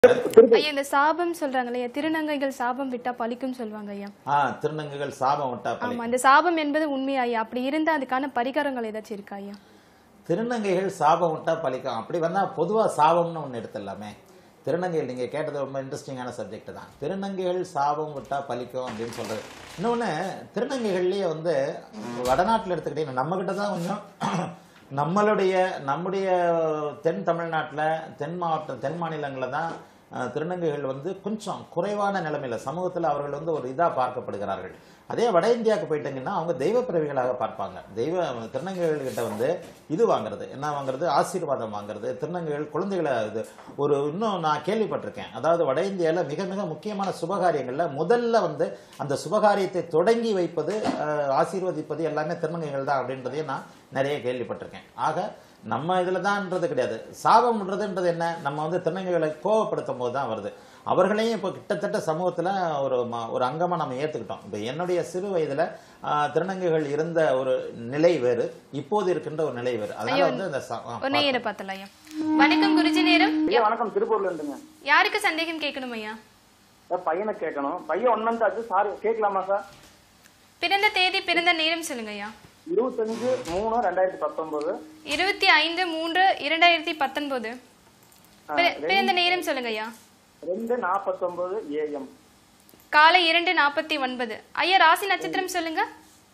ஐயா இந்த சாபம் சொல்றாங்க இல்லையா திருநங்கைகள் சாபம் விட்டா பலிக்கும் சொல்லுவாங்க ஐயா ஆ திருநங்கைகள் சாபம் விட்டா பலி ஆமா இந்த சாபம் என்பது உண்மையா ஐயா அப்படி இருந்தா அதுக்கான பரிகாரங்கள் ஏதாச்சும் இருக்கா ஐயா திருநங்கைகள் சாபம் விட்டா பலிக்கும் அப்படி வந்தா பொதுவா சாபம்னு ஒன்று எடுத்துடலாமே திருநங்கைகள் நீங்க கேட்டது ரொம்ப இன்ட்ரெஸ்டிங்கான சப்ஜெக்ட் தான் திருநங்கைகள் சாபம் விட்டா பலிக்கும் அப்படின்னு சொல்றது இன்னொன்னு திருநங்கைகள்லயே வந்து வடநாட்டில் எடுத்துக்கிட்டீங்கன்னா நம்ம கிட்ட தான் கொஞ்சம் நம்மளுடைய நம்முடைய தென் தமிழ்நாட்டில் தென் மாவட்ட தென் மாநிலங்களில் தான் அஹ், திருநங்கைகள் வந்து கொஞ்சம் குறைவான நிலைமையில சமூகத்தில் அவர்கள் வந்து ஒரு இதாக பார்க்கப்படுகிறார்கள் அதே வட இந்தியாவுக்கு போயிட்டீங்கன்னா அவங்க தெய்வ பிறவிகளாக பார்ப்பாங்க தெய்வ திருநங்கைகள் கிட்ட வந்து இது வாங்குறது என்ன வாங்குறது ஆசீர்வாதம் வாங்குறது திருநங்கைகள் குழந்தைகளை இது ஒரு இன்னும் நான் கேள்விப்பட்டிருக்கேன் அதாவது வட இந்தியாவில் மிக மிக முக்கியமான சுபகாரியங்கள்ல முதல்ல வந்து அந்த சுபகாரியத்தை தொடங்கி வைப்பது அஹ், ஆசீர்வதிப்பது எல்லாமே திருநங்கைகள் தான் அப்படின்றதையும் நான் நிறைய கேள்விப்பட்டிருக்கேன் ஆக நம்ம இதில் தான்ன்றது கிடையாது சாபம்ன்றதுன்றது என்ன நம்ம வந்து திருநங்கைகளை கோவப்படுத்தும் போது தான் வருது அவர்களையும் இப்போ கிட்டத்தட்ட சமூகத்தில் ஒரு ம- ஒரு அங்கமாக நம்ம ஏற்றுக்கிட்டோம் இப்போ என்னுடைய சிறு வயதில் திருநங்கைகள் இருந்த ஒரு நிலை வேறு இப்போது இருக்கின்ற ஒரு நிலை வேறு அதனால வந்து இந்த சா- ஆ, ஒரு நேயரை பார்த்தலாம் ஐயா வணக்கம் குருஜி நேரம் ஐயா வணக்கம் திருப்பூர்ல இருந்துங்க யாருக்கு சந்தேகம் கேட்கணும் ஐயா சார் பையனை கேட்கணும் பையன் ஒன் மந்த் ஆச்சு சார் கேட்கலாமா சார் பிறந்த தேதி பிறந்த நேரம் சொல்லுங்க ஐயா இருபத்தஞ்சு மூணு ரெண்டாயிரத்தி பத்தொன்பது இருபத்தி ஐந்து மூன்று இரண்டாயிரத்தி பத்தொன்பது பிற- பிறந்த நேரம் சொல்லுங்க ஐயா ரெண்டு நாற்பத்தொன்பது ஏஎம் காலை இரண்டு நாற்பத்தி ஒன்பது ஐயா ராசி நட்சத்திரம் சொல்லுங்க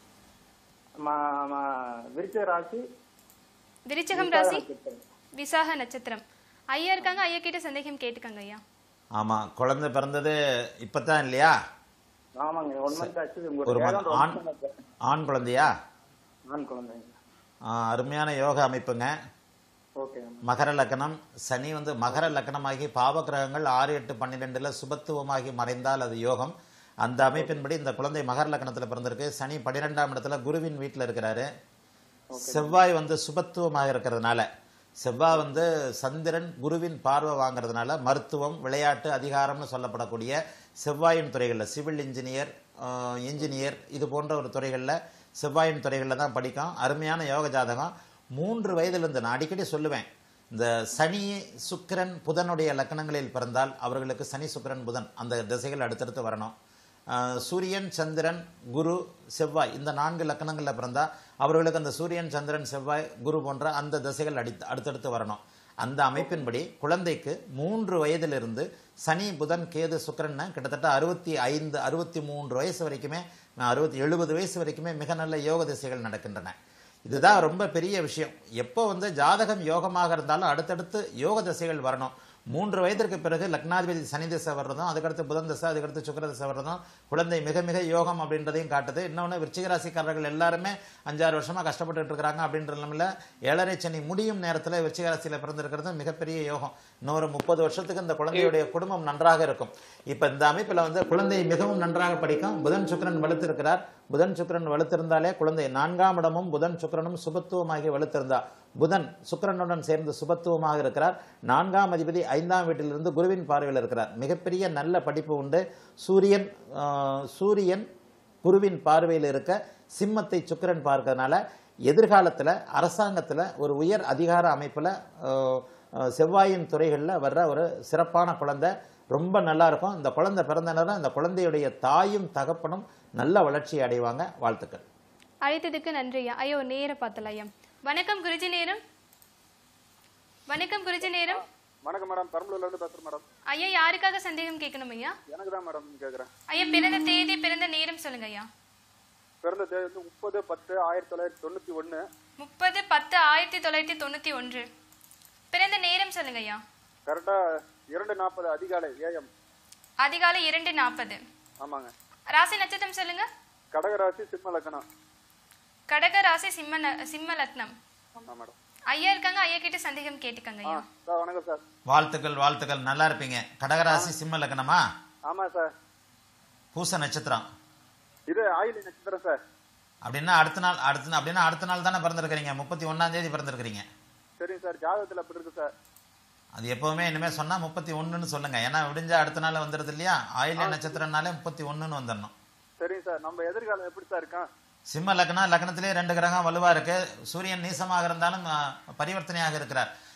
விருச்ச ராசி விருச்சகம் ராசி விசாக நட்சத்திரம் ஐயா இருக்காங்க ஐயா கிட்ட சந்தேகம் கேட்டுக்கங்க ஐயா ஆமா குழந்தை பிறந்தது இப்பதான் இல்லையா ஆமாங்க ஒன் மந்த் ஆச்சு ஒரு உங்களுக்கு மந்த் ஏழாம் ஆண் ஆண் குழந்தையா ஆண் குழந்தைங்க ஆ, அருமையான யோக அமைப்புங்க ஓகே மகர லக்னம் சனி வந்து மகர லக்னமாகி பாவகிரகங்கள் ஆறு எட்டு பன்னிரெண்டுல சுபத்துவமாகி மறைந்தால் அது யோகம் அந்த அமைப்பின்படி இந்த குழந்தை மகர லக்னத்துல பிறந்திருக்கு சனி பன்னிரெண்டாம் இடத்துல குருவின் வீட்டில் இருக்கிறாரு செவ்வாய் வந்து சுபத்துவமாக இருக்கிறதுனால செவ்வாய் வந்து சந்திரன் குருவின் பார்வை வாங்குறதுனால மருத்துவம் விளையாட்டு அதிகாரம்னு சொல்லப்படக்கூடிய செவ்வாயின் துறைகளில் சிவில் இன்ஜினியர் ஆஹ், இன்ஜினியர் இது போன்ற ஒரு துறைகளில் செவ்வாயின் துறைகளில் தான் படிக்கும் அருமையான யோக ஜாதகம் மூன்று வயதிலிருந்து நான் அடிக்கடி சொல்லுவேன் இந்த சனி சுக்கிரன் புதனுடைய லக்கணங்களில் பிறந்தால் அவர்களுக்கு சனி சுக்கிரன் புதன் அந்த திசைகள் அடுத்தடுத்து வரணும் ஆஹ் சூரியன் சந்திரன் குரு செவ்வாய் இந்த நான்கு லக்கணங்களில் பிறந்தா அவர்களுக்கு அந்த சூரியன் சந்திரன் செவ்வாய் குரு போன்ற அந்த திசைகள் அடி அடுத்தடுத்து வரணும் அந்த அமைப்பின்படி குழந்தைக்கு மூன்று வயதிலிருந்து சனி புதன் கேது சுக்கிரன் கிட்டத்தட்ட அறுபத்தி ஐந்து அறுபத்தி மூன்று வயசு வரைக்குமே அறுபத்தி எழுபது வயசு வரைக்குமே மிக நல்ல யோக திசைகள் நடக்கின்றன இதுதான் ரொம்ப பெரிய விஷயம் எப்போ வந்து ஜாதகம் யோகமாக இருந்தாலும் அடுத்தடுத்து யோக திசைகள் வரணும் மூன்று வயதிற்கு பிறகு லக்னாதிபதி சனி திசை வர்றதும் அதுக்கடுத்து புதன் திசை அதுக்கடுத்து சுக்கிர திசை வர்றதும் குழந்தை மிக மிக யோகம் அப்படின்றதையும் காட்டுது இன்னொன்று விருச்சிக ராசிக்காரர்கள் எல்லாருமே அஞ்சாறு வருஷமா கஷ்டப்பட்டுட்டு இருக்கிறாங்க அப்படின்ற நிலைமையில ஏழரை சனி முடியும் நேரத்தில் விருச்சிக ராசியில் பிறந்திருக்கிறது மிகப்பெரிய யோகம் இன்னொரு முப்பது வருஷத்துக்கு இந்த குழந்தையுடைய குடும்பம் நன்றாக இருக்கும் இப்ப இந்த அமைப்பில் வந்து குழந்தை மிகவும் நன்றாக படிக்கும் புதன் சுக்கிரன் வலுத்திருக்கிறார் புதன் சுக்கிரன் வலுத்திருந்தாலே குழந்தை நான்காம் இடமும் புதன் சுக்கிரனும் சுபத்துவமாகி வலுத்திருந்தா புதன் சுக்கிரனுடன் சேர்ந்து சுபத்துவமாக இருக்கிறார் நான்காம் அதிபதி ஐந்தாம் வீட்டிலிருந்து குருவின் பார்வையில் இருக்கிறார் மிகப்பெரிய நல்ல படிப்பு உண்டு சூரியன் ஆஹ், சூரியன் குருவின் பார்வையில் இருக்க சிம்மத்தை சுக்கிரன் பார்க்கறதுனால எதிர்காலத்தில் அரசாங்கத்தில் ஒரு உயர் அதிகார அமைப்பில் செவ்வாயின் துறைகளில் வர்ற ஒரு சிறப்பான குழந்தை ரொம்ப நல்லா இருக்கும் இந்த குழந்தை பிறந்த நேரம் இந்த குழந்தையுடைய தாயும் தகப்பனும் நல்ல வளர்ச்சி அடைவாங்க வாழ்த்துக்கள் அழைத்ததுக்கு நன்றி ஐயா ஐயா ஒரு நேர பார்த்தலாம் ஐயா வணக்கம் குருஜி நேரம் வணக்கம் குருஜி நேரம் வணக்கம் மேடம் பெரம்பலூர்ல இருந்து பேசுறேன் மேடம் ஐயா யாருக்காக சந்தேகம் கேட்கணும் ஐயா எனக்கு தான் மேடம் கேக்குறேன் ஐயா பிறந்த தேதி பிறந்த நேரம் சொல்லுங்க ஐயா பிறந்த தேதி வந்து முப்பது பத்து ஆயிரத்தி தொள்ளாயிரத்தி தொண்ணூத்தி ஒண்ணு முப்பது பத்து ஆயிரத்தி தொள்ளாயிரத்தி தொண்ணூத்தி ஒன்று பிறந்த நேரம் சொல்லுங்க ஐயா கரெக்டா இரண்டு நாற்பது அதிகாலை ஏஎம் அதிகாலை இரண்டு நாற்பது ஆமாங்க ராசி நட்சத்திரம் சொல்லுங்க கடகராசி சிம்ம லக்னம் கடக ராசி சிம்ம ந- சிம்ம லக்னம் ஆமா மேடம் ஐயா இருக்காங்க ஐயா கிட்ட சந்தேகம் கேட்டுக்கங்க ஆ ஐயா சார் வணக்கம் சார் வாழ்த்துக்கள் வாழ்த்துக்கள் நல்லா இருப்பீங்க கடகராசி சிம்ம லக்னமா ஆமா சார் பூச நட்சத்திரம் இது ஆயிலி நட்சத்திரம் சார் அப்படின்னா அடுத்த நாள் அடுத்த நாள் அப்படின்னா அடுத்த நாள் தானே பிறந்திருக்கிறீங்க முப்பத்தி ஒன்னாம் தேதி பிறந்திருக்கிறீங்க சரிங்க சார் ஜாதகத்துல அப்படி இருக்கு சார் அது எப்பவுமே இனிமே சொன்னா முப்பத்தி ஒண்ணுன்னு சொல்லுங்க ஏன்னா விடிஞ்சா அடுத்த நாள் வந்துடுது இல்லையா ஆயில்ய நட்சத்திரம்னாலே முப்பத்தி ஒண்ணுன்னு வந்துடணும் சரிங்க சார் நம்ம எதிர்காலம் எப்படி சார் இருக்கான் சிம்ம லக்னம் லக்னத்திலே ரெண்டு கிரகம் வலுவா இருக்கு சூரியன் நீசமாக இருந்தாலும் ஆ, பரிவர்த்தனையாக இருக்கிறார்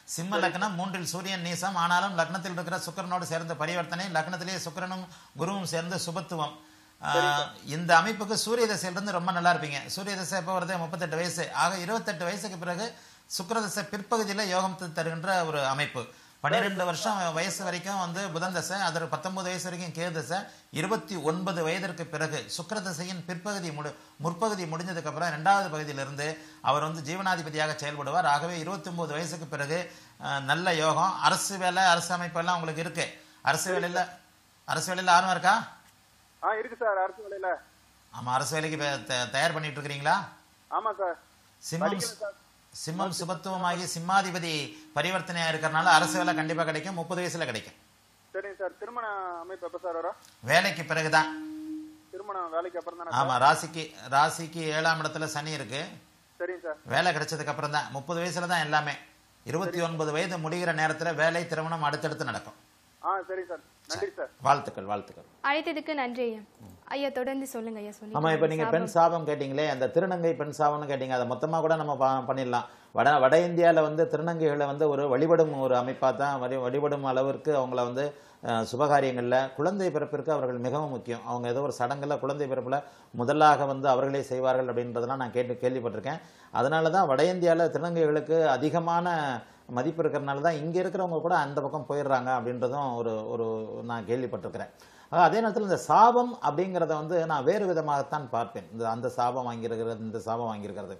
சிம்ம லக்னம் மூன்றில் சூரியன் நீசம் ஆனாலும் லக்னத்தில் இருக்கிற சுக்கிரனோடு சேர்ந்த பரிவர்த்தனை லக்னத்திலேயே சுக்கிரனும் குருவும் சேர்ந்து சுபத்துவம் ஆஹ், இந்த அமைப்புக்கு சூரிய தசையிலிருந்து ரொம்ப நல்லா இருப்பீங்க சூரிய தசை எப்போ வருது முப்பத்தெட்டு வயசு ஆக இருபத்தெட்டு வயசுக்கு பிறகு சுக்கிர தசை பிற்பகுதியில் யோகத்தை தருகின்ற ஒரு அமைப்பு பன்னிரெண்டு வருஷம் வயசு வரைக்கும் வந்து புதன் தசை அதில் பத்தொன்பது வயசு வரைக்கும் கேது தசை இருபத்தி ஒன்பது வயதிற்கு பிறகு சுக்கிர தசையின் பிற்பகுதி முடி முற்பகுதி முடிஞ்சதுக்கு அப்புறம் ரெண்டாவது பகுதியிலிருந்து அவர் வந்து ஜீவனாதிபதியாக செயல்படுவார் ஆகவே இருபத்தி ஒன்பது வயசுக்கு பிறகு அஹ், நல்ல யோகம் அரசு வேலை அரசு அமைப்பெல்லாம் உங்களுக்கு இருக்கு அரசு வேலையில் அரசு வேலையில் ஆர்வம் இருக்கா ஆ இருக்கு சார் அரசு வேலையில ஆமா அரசு வேலைக்கு இப்ப த- தயார் பண்ணிட்டு இருக்கிறீங்களா ஆமா சார் சிம்மம் படிக்கணும் சார். சிம்மம் சுபத்துவமாகி சிம்மாதிபதி பரிவர்த்தனையா இருக்கிறனால அரசு வேலை கண்டிப்பா கிடைக்கும் முப்பது வயசுல கிடைக்கும் சரிங்க சார் திருமண அமைப்பு எப்போ சார் வரும் வேலைக்கு பிறகுதான் திருமணம் வேலைக்கு அப்புறம் தானே ஆமா ராசிக்கு ராசிக்கு ஏழாம் இடத்துல சனி இருக்கு சரிங்க சார் வேலை கிடைச்சதுக்கு அப்புறம் தான் முப்பது வயசுல தான் எல்லாமே இருபத்தி ஒன்பது வயது முடிகிற நேரத்துல வேலை திருமணம் அடுத்தடுத்து நடக்கும் ஆ சரி சார் நன்றி சார் வாழ்த்துக்கள் வாழ்த்துக்கள் அழைத்ததுக்கு நன்றி ஐயா ஐயா தொடர்ந்து சொல்லுங்க ஐயா சொல்லி ஆமா இப்ப நீங்க பெண் சாபம் கேட்டீங்களே அந்த திருநங்கை பெண் சாபம்னு கேட்டீங்க அதை மொத்தமா கூட நம்ம ப- பண்ணிடலாம் வட வட இந்தியால வந்து திருநங்கைகளை வந்து ஒரு வழிபடும் ஒரு அமைப்பா தான் வழி- வழிபடும் அளவிற்கு அவங்கள வந்து அஹ், சுபகாரியங்கள்ல குழந்தை பிறப்பிற்கு அவர்கள் மிகவும் முக்கியம் அவங்க ஏதோ ஒரு சடங்குல குழந்தை பிறப்புல முதலாக வந்து அவர்களே செய்வார்கள் அப்படின்றதெல்லாம் நான் கேட்டு கேள்விப்பட்டிருக்கேன் அதனால தான் வட இந்தியால திருநங்கைகளுக்கு அதிகமான மதிப்பு இருக்கிறனால தான் இங்க இருக்கிறவங்க கூட அந்த பக்கம் போயிடுறாங்க அப்படின்றதும் ஒரு ஒரு நான் கேள்விப்பட்டிருக்கிறேன் ஆக, அதே நேரத்தில் இந்த சாபம் அப்படிங்கிறத வந்து நான் வேறு விதமாகத்தான் பார்ப்பேன் இந்த அந்த சாபம் வாங்கியிருக்கிறது இந்த சாபம் வாங்கியிருக்கிறது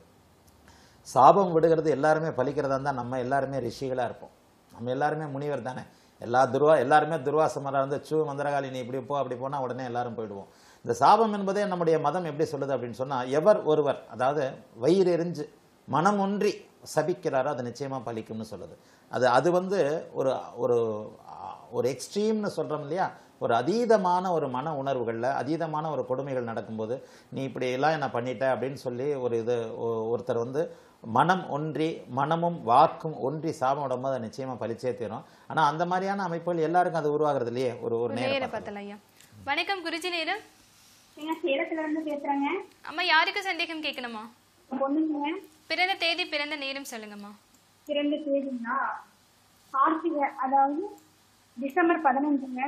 சாபம் விடுகிறது எல்லாருமே பலிக்கிறதா இருந்தால் நம்ம எல்லாருமே ரிஷிகளாக இருப்போம் நம்ம எல்லாருமே முனிவர் தானே எல்லா துருவா எல்லாருமே துர்வாசமராக இருந்து சூ மந்திரகாளி நீ இப்படி போ அப்படி போனால் உடனே எல்லாரும் போயிடுவோம் இந்த சாபம் என்பதே நம்முடைய மதம் எப்படி சொல்லுது அப்படின்னு சொன்னால் எவர் ஒருவர் அதாவது வயிறு எரிஞ்சு மனம் ஒன்றி சபிக்கிறாரோ அது நிச்சயமாக பலிக்கும்னு சொல்லுது அது அது வந்து ஒரு ஒரு ஒரு எக்ஸ்ட்ரீம்னு சொல்கிறோம் இல்லையா ஒரு அதீதமான ஒரு மன உணர்வுகளில் அதீதமான ஒரு கொடுமைகள் நடக்கும்போது நீ இப்படி எல்லாம் என்ன பண்ணிட்ட அப்படின்னு சொல்லி ஒரு இது ஒ- ஒருத்தர் வந்து மனம் ஒன்றி மனமும் வாக்கும் ஒன்றி சாபம் விடும்போது அது நிச்சயமா பலிச்சே தீரும் ஆனா அந்த மாதிரியான அமைப்புகள் எல்லாருக்கும் அது உருவாகிறது இல்லையே ஒரு ஒரு நேர நேரம் பார்த்தலாம் ஐயா வணக்கம் குருஜி நேரம் ஏங்க சேலத்துல இருந்து பேசுறேங்க அம்மா யாருக்கு சந்தேகம் கேட்கணுமா பொண்ணுங்க பிறந்த தேதி பிறந்த நேரம் சொல்லுங்கம்மா பிறந்த தேதிங்களா கார்த்திகை அதாவது டிசம்பர் பதினஞ்சுங்க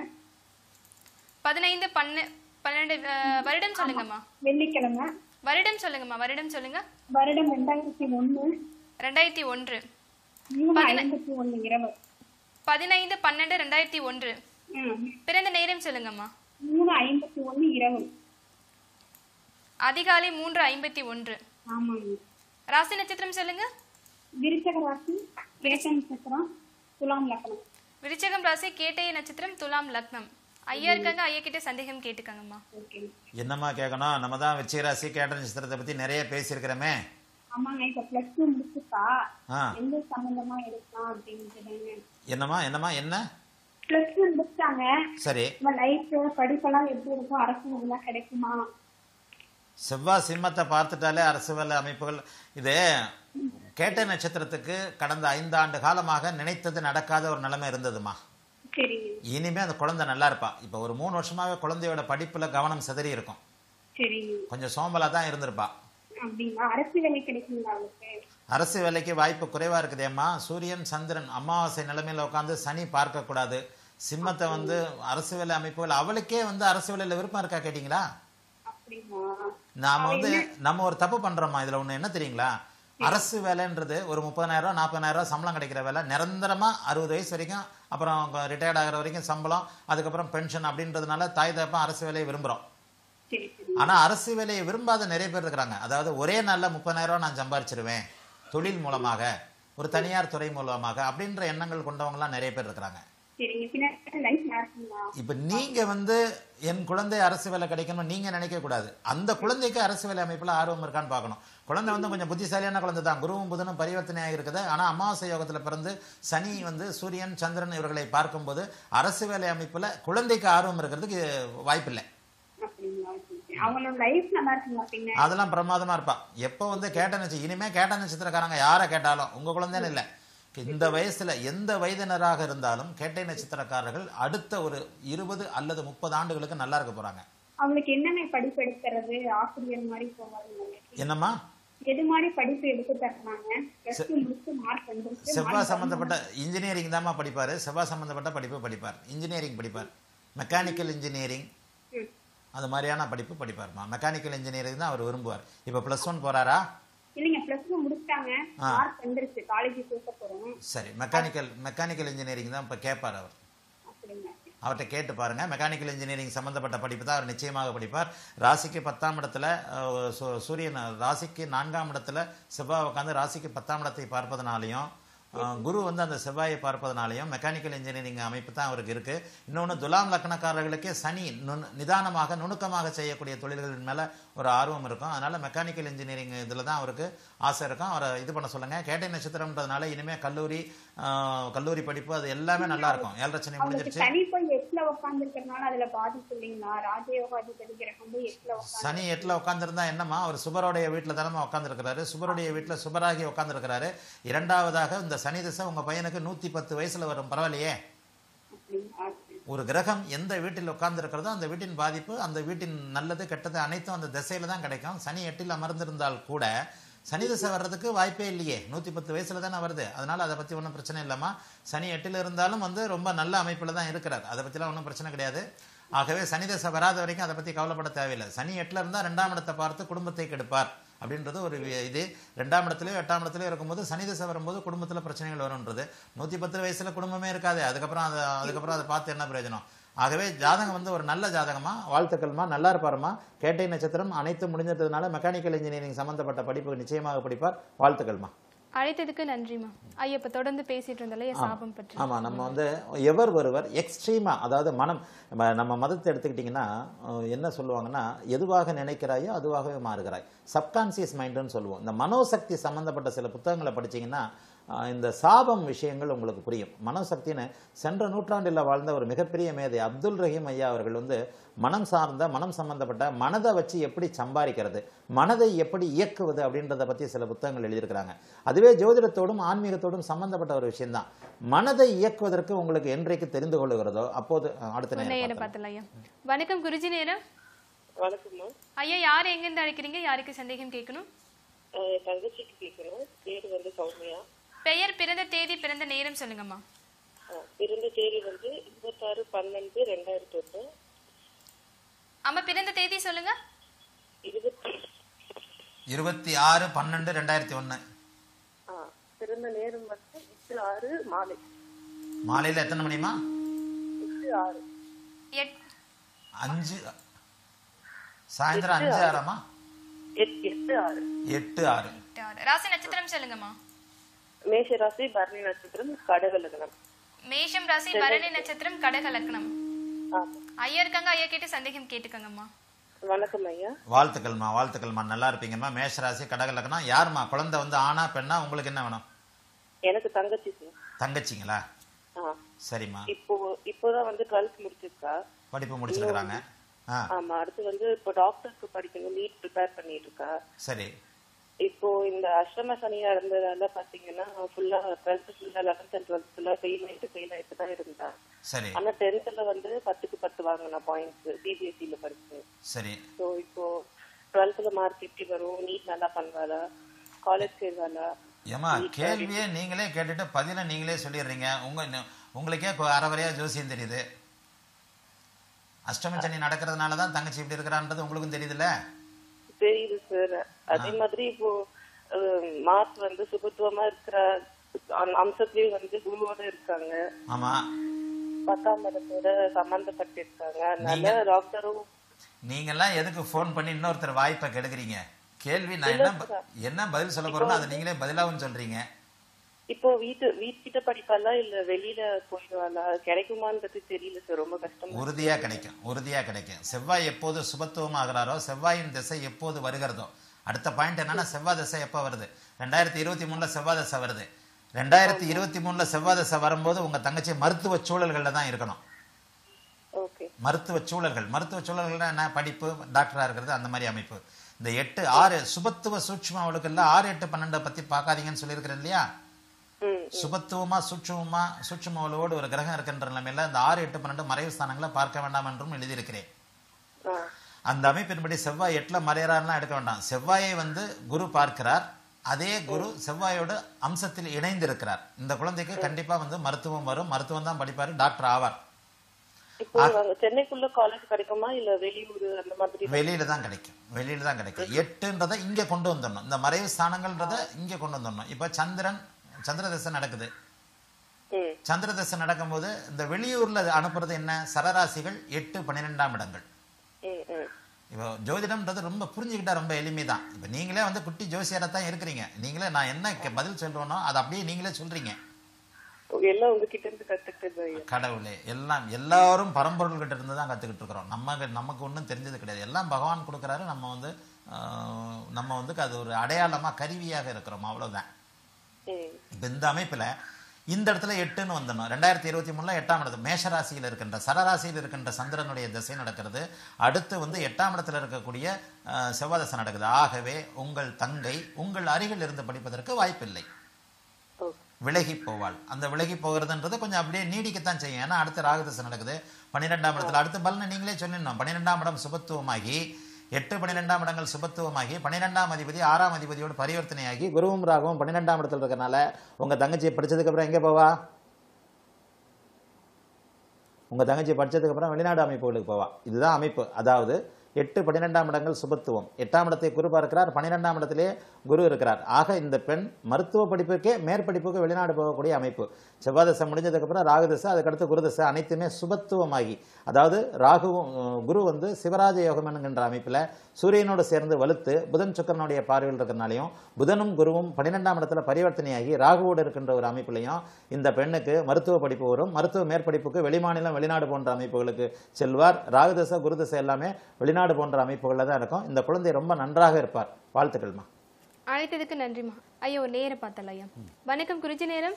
பதினைந்து பன்ன பன்னெண்டு அஹ், வருடம் சொல்லுங்கம்மா வெள்ளிக்கிழமை வருடம் சொல்லுங்கம்மா வருடம் சொல்லுங்க வருடம் ரெண்டாயிரத்தி ஒண்ணு ரெண்டாயிரத்தி ஒன்று மூணு ஐம்பத்தி ஒண்ணு இரவு பதினைந்து பன்னெண்டு ரெண்டாயிரத்தி ஒன்று ம். பிறந்த நேரம் சொல்லுங்கம்மா மூணு ஐம்பத்தி ஒண்ணு இரவு அதிகாலை மூன்று ஐம்பத்தி ஒன்று ஆமாங்க ராசி நட்சத்திரம் சொல்லுங்க விருச்சக ராசி கேட்ட நட்சத்திரம் துலாம் லக்னம் விருச்சகம் ராசி கேட்டய நட்சத்திரம் துலாம் லக்னம் ஐயா இருக்காங்க ஐயா கிட்ட சந்தேகம் கேட்டுக்கங்கம்மா ஓகேங்க என்னம்மா கேட்கணும் நம்ம தான் விச்சிகராசி கேட்ட நட்சத்திரத்தை பத்தி நிறைய பேசியிருக்கிறோமே ஆமாங்க இப்ப பிளஸ் டூ முடிச்சுட்டா ஆ எந்த சம்பந்தமா எடுக்கலாம் அப்படின்ட்டு என்னம்மா என்னம்மா என்ன பிளஸ் டூ முடிச்சிட்டாங்க சரி நம்ம லைஃப் படிப்பெல்லாம் எப்படி இருக்கும் அரசு இதெல்லாம் கிடைக்குமா செவ்வாய் சிம்மத்தை பார்த்துட்டாலே அரசு வேலை அமைப்புகள் இது கேட்ட நட்சத்திரத்துக்கு கடந்த ஐந்தாண்டு காலமாக நினைத்தது நடக்காத ஒரு நிலைமை இருந்ததுமா சரிங்க இனிமே அந்த குழந்தை நல்லா இருப்பா இப்போ ஒரு மூணு வருஷமாவே குழந்தையோட படிப்புல கவனம் சிதறி இருக்கும் சரிங்க கொஞ்சம் சோம்பலா தான் இருந்திருப்பா அப்படிங்களா அரசு வேலை கிடைக்குங்களா அவளுக்கு அரசு வேலைக்கு வாய்ப்பு குறைவா இருக்குதேம்மா சூரியன் சந்திரன் அமாவாசை நிலைமையில உட்காந்து சனி பார்க்க கூடாது சிம்மத்தை வந்து அரசு வேலை அமைப்புகள் அவளுக்கே வந்து அரசு வேலையில விருப்பம் இருக்கா கேட்டீங்களா அப்படிங்களா நாம வந்து நம்ம ஒரு தப்பு பண்றோமா இதுல ஒண்ணு என்ன தெரியுங்களா அரசு வேலைன்றது ஒரு முப்பதாயிரம் ரூபாய் நாற்பதாயிரம் ரூபாய் சம்பளம் கிடைக்கிற வேலை நிரந்தரமா அறுபது வயசு வரைக்கும் அப்புறம் ரிட்டையர்ட் ஆகிற வரைக்கும் சம்பளம் அதுக்கப்புறம் பென்ஷன் அப்படின்றதுனால தாய் தகப்பன் அரசு வேலையை விரும்புறோம் சரி சரி ஆனா அரசு வேலையை விரும்பாத நிறைய பேர் இருக்கிறாங்க அதாவது ஒரே நாள்ல முப்பதாயிரம் ரூபாய் நான் சம்பாரிச்சிருவேன் தொழில் மூலமாக ஒரு தனியார் துறை மூலமாக அப்படின்ற எண்ணங்கள் கொண்டவங்கலாம் நிறைய பேர் இருக்கிறாங்க சரிங்க பின்னாடி லைஃப் இருக்குங்களா இப்ப நீங்க வந்து என் குழந்தை அரசு வேலை கிடைக்கணும் நீங்க நினைக்க கூடாது அந்த குழந்தைக்கு அரசு வேலை அமைப்புல ஆர்வம் இருக்கான்னு பார்க்கணும் குழந்தை வந்து கொஞ்சம் புத்திசாலியான குழந்தை தான் குருவும் புதனும் பரிவர்த்தனையாக இருக்குது ஆனா அமாவாசை யோகத்துல பிறந்து சனி வந்து சூரியன் சந்திரன் இவர்களை பார்க்கும்போது அரசு வேலை அமைப்புல குழந்தைக்கு ஆர்வம் இருக்கிறதுக்கு வாய்ப்பில்லை அப்படிங்களா சரி, சரி. அவங்களோட லைஃப் நல்லா இருக்குங்களா பின்ன அதெல்லாம் பிரமாதமா இருப்பா எப்போ வந்து கேட்ட நட்சத்திரம் இனிமே கேட்ட நட்சத்திரக்காரங்க யாரை கேட்டாலும் உங்க குழந்தைன்னு இல்லை இந்த வயசுல எந்த வயதினராக இருந்தாலும் கேட்டை நட்சத்திரக்காரர்கள் அடுத்த ஒரு இருபது அல்லது முப்பது ஆண்டுகளுக்கு நல்லா இருக்க போறாங்க அவங்களுக்கு என்னென்ன படிப்பு எடுக்கிறது ஆசிரியர் மாதிரி போவாங்க என்னம்மா எது மாதிரி படிப்பு எடுத்து தர்றாங்க பிளஸ் டூ முடிச்சு மார்க் வந்துருச்சு செவ்வாய் சம்பந்தப்பட்ட இன்ஜினியரிங் தாம்மா படிப்பார் செவ்வாய் சம்பந்தப்பட்ட படிப்பு படிப்பார் இன்ஜினியரிங் படிப்பார் மெக்கானிக்கல் இன்ஜினியரிங் ம். அது மாதிரியான படிப்பு படிப்பார்மா மெக்கானிக்கல் இன்ஜினியரிங் தான் அவர் விரும்புவார் இப்போ ப்ளஸ் ஒன் போகிறாரா இல்லைங்க பிளஸ் டூ முடிச்சிட்டாங்க ஆ. மார்க் வந்துருச்சு காலேஜ் சேர்க்க போறோம் சரி மெக்கானிக்கல் மெக்கானிக்கல் இன்ஜினியரிங் தான் இப்போ கேட்பார் அவர் அப்படிங்க அவர்கிட்ட கேட்டு பாருங்க மெக்கானிக்கல் இன்ஜினியரிங் சம்பந்தப்பட்ட படிப்பு தான் அவர் நிச்சயமாக படிப்பார் ராசிக்கு பத்தாம் இடத்துல அஹ், சூ- சூரியன் ராசிக்கு நான்காம் இடத்துல செவ்வாய் உட்காந்து ராசிக்கு பத்தாம் இடத்தை பார்ப்பதனாலையும் அஹ், குரு வந்து அந்த செவ்வாயை பார்ப்பதனாலையும் மெக்கானிக்கல் இன்ஜினியரிங் அமைப்பு தான் அவருக்கு இருக்கு இன்னொன்று துலாம் லக்னக்காரர்களுக்கே சனி நுண் நிதானமாக நுணுக்கமாக செய்யக்கூடிய தொழில்களின் மேல ஒரு ஆர்வம் இருக்கும் அதனால மெக்கானிக்கல் இன்ஜினியரிங் இதில் தான் அவருக்கு ஆசை இருக்கும் அவரை இது பண்ண சொல்லுங்க கேட்டை நட்சத்திரம்ன்றதுனால இனிமே கல்லூரி அஹ், கல்லூரி படிப்பு அது எல்லாமே நல்லா இருக்கும் ஏழரை சனி அவங்களுக்கு முடிஞ்சிருச்சு சனி போய் எட்டுல உட்கார்ந்து இருக்கிறதுனால அதுல பாதிப்பு இல்லைங்களா ராஜயோகாதிபதி கிரகம் போய் எட்டுல உட்கார்ந்து சனி எட்டுல உட்காந்துருந்தா என்னம்மா அவர் சுபருடைய வீட்டில் தானே உட்காந்துருக்கிறாரு சுபருடைய வீட்டில் சுபராகி உட்காந்துருக்கிறாரு இரண்டாவதாக இந்த சனி திசை உங்க பையனுக்கு நூத்தி பத்து வயசுல வரும் பரவாயில்லையே அப்படிங்களா ஒரு கிரகம் எந்த வீட்டில் உட்கார்ந்திருக்கிறதோ அந்த வீட்டின் பாதிப்பு அந்த வீட்டின் நல்லது கெட்டது அனைத்தும் அந்த திசையில தான் கிடைக்கும் சனி எட்டில் அமர்ந்திருந்தால் கூட சனி திசை வர்றதுக்கு வாய்ப்பே இல்லையே நூற்றி பத்து வயசுல தானே வருது அதனால அதை பற்றி ஒன்றும் பிரச்சனை இல்லைம்மா சனி எட்டில் இருந்தாலும் வந்து ரொம்ப நல்ல அமைப்பில் தான் இருக்கிறார் அதை பற்றிலாம் ஒன்றும் பிரச்சனை கிடையாது ஆகவே சனி திசை வராத வரைக்கும் அதை பற்றி கவலைப்பட தேவையில்லை சனி எட்டில் இருந்தால் ரெண்டாம் இடத்தை பார்த்து குடும்பத்தை கெடுப்பார் அப்படின்றது ஒரு வி- இது ரெண்டாம் இடத்துலயோ எட்டாம் இடத்துலயோ இருக்கும்போது சனி திசை வரும்போது குடும்பத்தில் பிரச்சனைகள் வரும்ன்றது நூற்றி பத்து வயசுல குடும்பமே இருக்காது அதுக்கப்புறம் அதை அதுக்கப்புறம் அதை பார்த்து என்ன பிரயோஜனம் ஆகவே ஜாதகம் வந்து ஒரு நல்ல ஜாதகமா வாழ்த்துக்கள்மா நல்லா இருப்பாருமா கேட்டை நட்சத்திரம் அனைத்து முடிஞ்சதுனால மெக்கானிக்கல் இன்ஜினியரிங் சம்பந்தப்பட்ட படிப்பு நிச்சயமாக படிப்பார் வாழ்த்துக்கள்மா அழைத்ததுக்கு நன்றிமா ஐயா இப்ப தொடர்ந்து பேசிட்டு இருந்தாலே சாபம் பற்றி ஆமா நம்ம வந்து எவர் ஒருவர் எக்ஸ்ட்ரீமா அதாவது மனம் நம்ம நம்ம மதத்தை எடுத்துக்கிட்டிங்கன்னா அஹ், என்ன சொல்லுவாங்கன்னா எதுவாக நினைக்கிறாயோ அதுவாகவே மாறுகிறாய் சப்கான்சியஸ் மைண்டுன்னு சொல்லுவோம் இந்த மனோசக்தி சம்பந்தப்பட்ட சில புத்தகங்களை படிச்சீங்கன்னா அஹ், இந்த சாபம் விஷயங்கள் உங்களுக்கு புரியும் மனோசக்தின்னு சென்ற நூற்றாண்டில் வாழ்ந்த ஒரு மிகப்பெரிய மேதை அப்துல் ரஹீம் ஐயா அவர்கள் வந்து மனம் சார்ந்த மனம் சம்பந்தப்பட்ட மனதை வச்சு எப்படி சம்பாதிக்கிறது மனதை எப்படி இயக்குவது அப்படின்றத பத்தி சில புத்தகங்கள் எழுதியிருக்கிறாங்க அதுவே ஜோதிடத்தோடும் ஆன்மீகத்தோடும் சம்பந்தப்பட்ட ஒரு விஷயம்தான் மனதை இயக்குவதற்கு உங்களுக்கு என்றைக்கு தெரிந்து கொள்ளுகிறதோ அப்போது அஹ், அடுத்த நேரம் நேரம் பார்க்கலாம். பார்த்தலாம் ஐயா வணக்கம் குருஜி நேரம் வணக்கம்மா ஐயா யார் எங்கிருந்து அழைக்கிறீங்க யாருக்கு சந்தேகம் கேட்கணும் ஆஹ் என் தங்கச்சிக்கு கேட்கணும் பேர் வந்து சௌமியா பெயர் பிறந்த தேதி பிறந்த நேரம் சொல்லுங்கம்மா ஆஹ் பிறந்த தேதி வந்து இருபத்தாறு பன்னெண்டு ரெண்டாயிரத்தி ஒன்று அம்மா பிறந்த தேதி சொல்லுங்க இருபத்தி இருபத்தி ஆறு பன்னெண்டு ரெண்டாயிரத்தி ஒன்று ஆ பிறந்த நேரம் வந்து எட்டு ஆறு மாலை மாலையில் எத்தனை மணிமா எட்டு ஆறு எட் அஞ்சு சாயந்தரம் அஞ்சு ஆறாமா எட் எட்டு ஆறு எட்டு ஆறு எட்டு, ஆறு. ராசி நட்சத்திரம் சொல்லுங்கம்மா மேஷ ராசி பரணி நட்சத்திரம் கடக லக்னம் மேஷம் ராசி பரணி நட்சத்திரம் கடக லக்னம் ஆ ஐயா இருக்காங்க ஐயா கேட்டு சந்தேகம் கேட்டுக்கோங்கம்மா வணக்கம் ஐயா வாழ்த்துக்கள்மா வாழ்த்துக்கள்மா நல்லா இருப்பீங்கம்மா மேஷராசி கடக லக்னம் யாரும்மா குழந்தை வந்து ஆணா பெண்ணா உங்களுக்கு என்ன வேணும் எனக்கு தங்கச்சி சார் தங்கச்சிங்களா ஆ சரிம்மா இப்போ இப்போதான் வந்து டுவெல்த் முடிச்சிருக்கா படிப்பு முடிச்சிருக்கிறாங்க ஆ ஆமா அடுத்து வந்து இப்போ டாக்டருக்கு படிக்கணும் நீட் ப்ரிப்பேர் பண்ணிட்டு இருக்கா சரி இப்போ இந்த அஷ்டம சனியா இருந்ததால பாத்தீங்கன்னா ஃபுல்லா டுவெல்த் ஃபுல்லா லெவன்த் அண்ட் டுவெல்த் ஃபுல்லா ஃபெயில் ஆயிட்டு ஃபெயில் ஆயிட்டு தான் இருந்தா சரி ஆனா டென்த்ல வந்து பத்துக்கு பத்து வாங்கினா பாயிண்ட்ஸ் சிபிஎஸ்சில படிச்சு சரி ஸோ இப்போ டுவெல்த்ல மார்க் எப்படி வரும் நீட் நல்லா பண்ணுவாளா காலேஜ் சேர்வாளா ஏமா கேள்வியே நீங்களே கேட்டுட்டு பதில நீங்களே சொல்லிடுறீங்க உங்க உங்களுக்கே கொ- அரைவரையா ஜோசியம் தெரியுது அஷ்டமி சனி நடக்கிறதுனால தான் தங்கச்சி இப்படி இருக்கிறான்றது உங்களுக்கும் தெரியுதுல்ல தெரியுது சார் அதே மாதிரி இப்போ மார்க் வந்து சுபத்துவமா இருக்கிற அந்த அம்சத்திலயும் வந்து குருவோட இருக்காங்க ஆமா பத்தாம் இடத்தோட சம்பந்தப்பட்டிருக்காங்க அதனால டாக்டரும் நீங்கெல்லாம் எதுக்கு ஃபோன் பண்ணி இன்னொருத்தர் வாய்ப்பை கெடுக்குறீங்க கேள்வி நான் என்ன ப- என்ன பதில் சொல்ல போறேனோ அதை நீங்களே பதிலாவும் சொல்றீங்க இப்போ வீட்டு வீட்டுக்கிட்ட படிப்பாளா இல்ல வெளியில போயிடுவாளா கிடைக்குமான்றது தெரியல சார் ரொம்ப கஷ்டமா உறுதியா கிடைக்கும் உறுதியா கிடைக்கும் செவ்வாய் எப்போது சுபத்துவமாகிறாரோ செவ்வாயின் திசை எப்போது வருகிறதோ அடுத்த பாயிண்ட் என்னன்னா செவ்வாய் திசை எப்போ வருது ரெண்டாயிரத்தி இருபத்தி மூணுல செவ்வாய் திசை வருது ரெண்டாயிரத்தி இருபத்தி மூணுல செவ்வாய் திசை வரும்போது உங்க தங்கச்சி மருத்துவ சூழல்கள்ல தான் இருக்கணும் ஓகே மருத்துவ சூழல்கள் மருத்துவ சூழல்கள்னா என்ன படிப்பு டாக்டரா இருக்கிறது அந்த மாதிரி அமைப்பு இந்த எட்டு ஆறு சுபத்துவ சூட்சும அவளுக்குள்ள ஆறு எட்டு பன்னெண்டை பத்தி பார்க்காதீங்கன்னு சொல்லியிருக்கிறேன் இல்லையா ம் சுபத்துவமா சூட்சுமமா சூட்சுமவளோடு ஒரு கிரகம் இருக்கின்ற நிலைமையில இந்த ஆறு எட்டு பன்னெண்டு மறைவு ஸ்தானங்களை பார்க்க வேண்டாம் என்றும் எழுதியிருக்கிறேன் ஆ அந்த அமைப்பின்படி செவ்வாய் எட்டுல மறையறாருலாம் எடுக்க வேண்டாம் செவ்வாயை வந்து குரு பார்க்கிறார் அதே குரு செவ்வாயோட அம்சத்தில் இணைந்திருக்கிறார் இந்த குழந்தைக்கு கண்டிப்பா வந்து மருத்துவம் வரும் மருத்துவம் தான் படிப்பாரு டாக்டர் ஆவார் இப்போ அங்க சென்னைக்குள்ள காலேஜ் கிடைக்குமா இல்ல வெளியூர் அந்த மாதிரி வெளியில தான் கிடைக்கும் வெளியில தான் கிடைக்கும் எட்டுன்றதை இங்க கொண்டு வந்துடணும் இந்த மறைவு ஸ்தானங்கள்ன்றதை இங்க கொண்டு வந்துடணும் இப்ப சந்திரன் சந்திர தசை நடக்குது ம் சந்திர தசை நடக்கும்போது இந்த வெளியூர்ல அனுப்புறது என்ன சரராசிகள் எட்டு பன்னிரெண்டாம் இடங்கள் ம் ம் இப்போ ஜோதிடம்ன்றது ரொம்ப புரிஞ்சுக்கிட்டா ரொம்ப எளிமை தான் இப்போ நீங்களே வந்து குட்டி ஜோசியராக தான் இருக்கிறீங்க நீங்களே நான் என்ன கே- பதில் சொல்றேனோ அதை அப்படியே நீங்களே சொல்றீங்க ஓகே, எல்லாம் உங்ககிட்ட இருந்து கத்துக்கிட்டது ஐயா கடவுளே எல்லாம் எல்லாரும் பரம்பொருள்கிட்ட இருந்து தான் கற்றுக்கிட்டு இருக்கிறோம் நம்ம நமக்கு ஒன்றும் தெரிஞ்சது கிடையாது எல்லாம் பகவான் கொடுக்குறாரு நம்ம வந்து ஆஹ், நம்ம வந்து அது ஒரு அடையாளமாக கருவியாக இருக்கிறோம் அவ்வளவுதான் ம் இப்போ இந்த அமைப்பில் இந்த இடத்துல எட்டுன்னு வந்துடணும் ரெண்டாயிரத்தி இருபத்தி மூணுல எட்டாம் இடத்து மேஷராசியில் இருக்கின்ற சரராசியில் இருக்கின்ற சந்திரனுடைய திசை நடக்கிறது அடுத்து வந்து எட்டாம் இடத்துல இருக்கக்கூடிய ஆஹ், செவ்வாய் தசை நடக்குது ஆகவே உங்கள் தங்கை உங்கள் அருகில் இருந்து படிப்பதற்கு வாய்ப்பில்லை ஓகே விலகி போவாள் அந்த விலகி போகிறதுன்றது கொஞ்சம் அப்படியே நீடிக்கத்தான் செய்யும் ஏன்னா அடுத்து ராகுதசை நடக்குது பன்னிரெண்டாம் இடத்துல அடுத்த பலனை நீங்களே சொல்லிடணும் பன்னிரெண்டாம் இடம் சுபத்துவமாகி எட்டு பன்னிரெண்டாம் இடங்கள் சுபத்துவமாகி பன்னிரெண்டாம் அதிபதி ஆறாம் அதிபதியோடு பரிவர்த்தனையாகி குருவும் ராகவும் பன்னிரெண்டாம் இடத்துல இருக்கறனால உங்க தங்கச்சி படிச்சதுக்கு அப்புறம் எங்கே போவா உங்க தங்கச்சி படிச்சதுக்கு அப்புறம் வெளிநாடு அமைப்புகளுக்கு போவா இதுதான் அமைப்பு அதாவது எட்டு பன்னிரெண்டாம் இடங்கள் சுபத்துவம் எட்டாம் இடத்தை குரு பார்க்கிறார் பன்னிரெண்டாம் இடத்திலே குரு இருக்கிறார் ஆக இந்த பெண் மருத்துவ படிப்புக்கே மேற்படிப்புக்கு வெளிநாடு போகக்கூடிய அமைப்பு செவ்வாதசை முடிஞ்சதுக்கு அப்புறம் ராகுதசை அதுக்கடுத்து குருதசை அனைத்துமே சுபத்துவமாகி அதாவது ராகுவும் அஹ், குரு வந்து சிவராஜ யோகம் என்கின்ற அமைப்பில் சூரியனோடு சேர்ந்து வலுத்து புதன் சுக்கரனுடைய பார்வையில் இருக்கிறனாலையும் புதனும் குருவும் பன்னிரெண்டாம் இடத்துல பரிவர்த்தனையாகி ராகுவோடு இருக்கின்ற ஒரு அமைப்பிலையும் இந்த பெண்ணுக்கு மருத்துவ படிப்பு வரும் மருத்துவ மேற்படிப்புக்கு வெளிமாநிலம் வெளிநாடு போன்ற அமைப்புகளுக்கு செல்வார் ராகுதசை குருதசை எல்லாமே வெளிநாடு போன்ற அமைப்புகளில் தான் இருக்கும் இந்த குழந்தை ரொம்ப நன்றாக இருப்பார் வாழ்த்துக்கள்மா அழைத்ததுக்கு நன்றிம்மா ஐயோ நேர பார்த்தல ஐயா வணக்கம் குருஜி நேரம்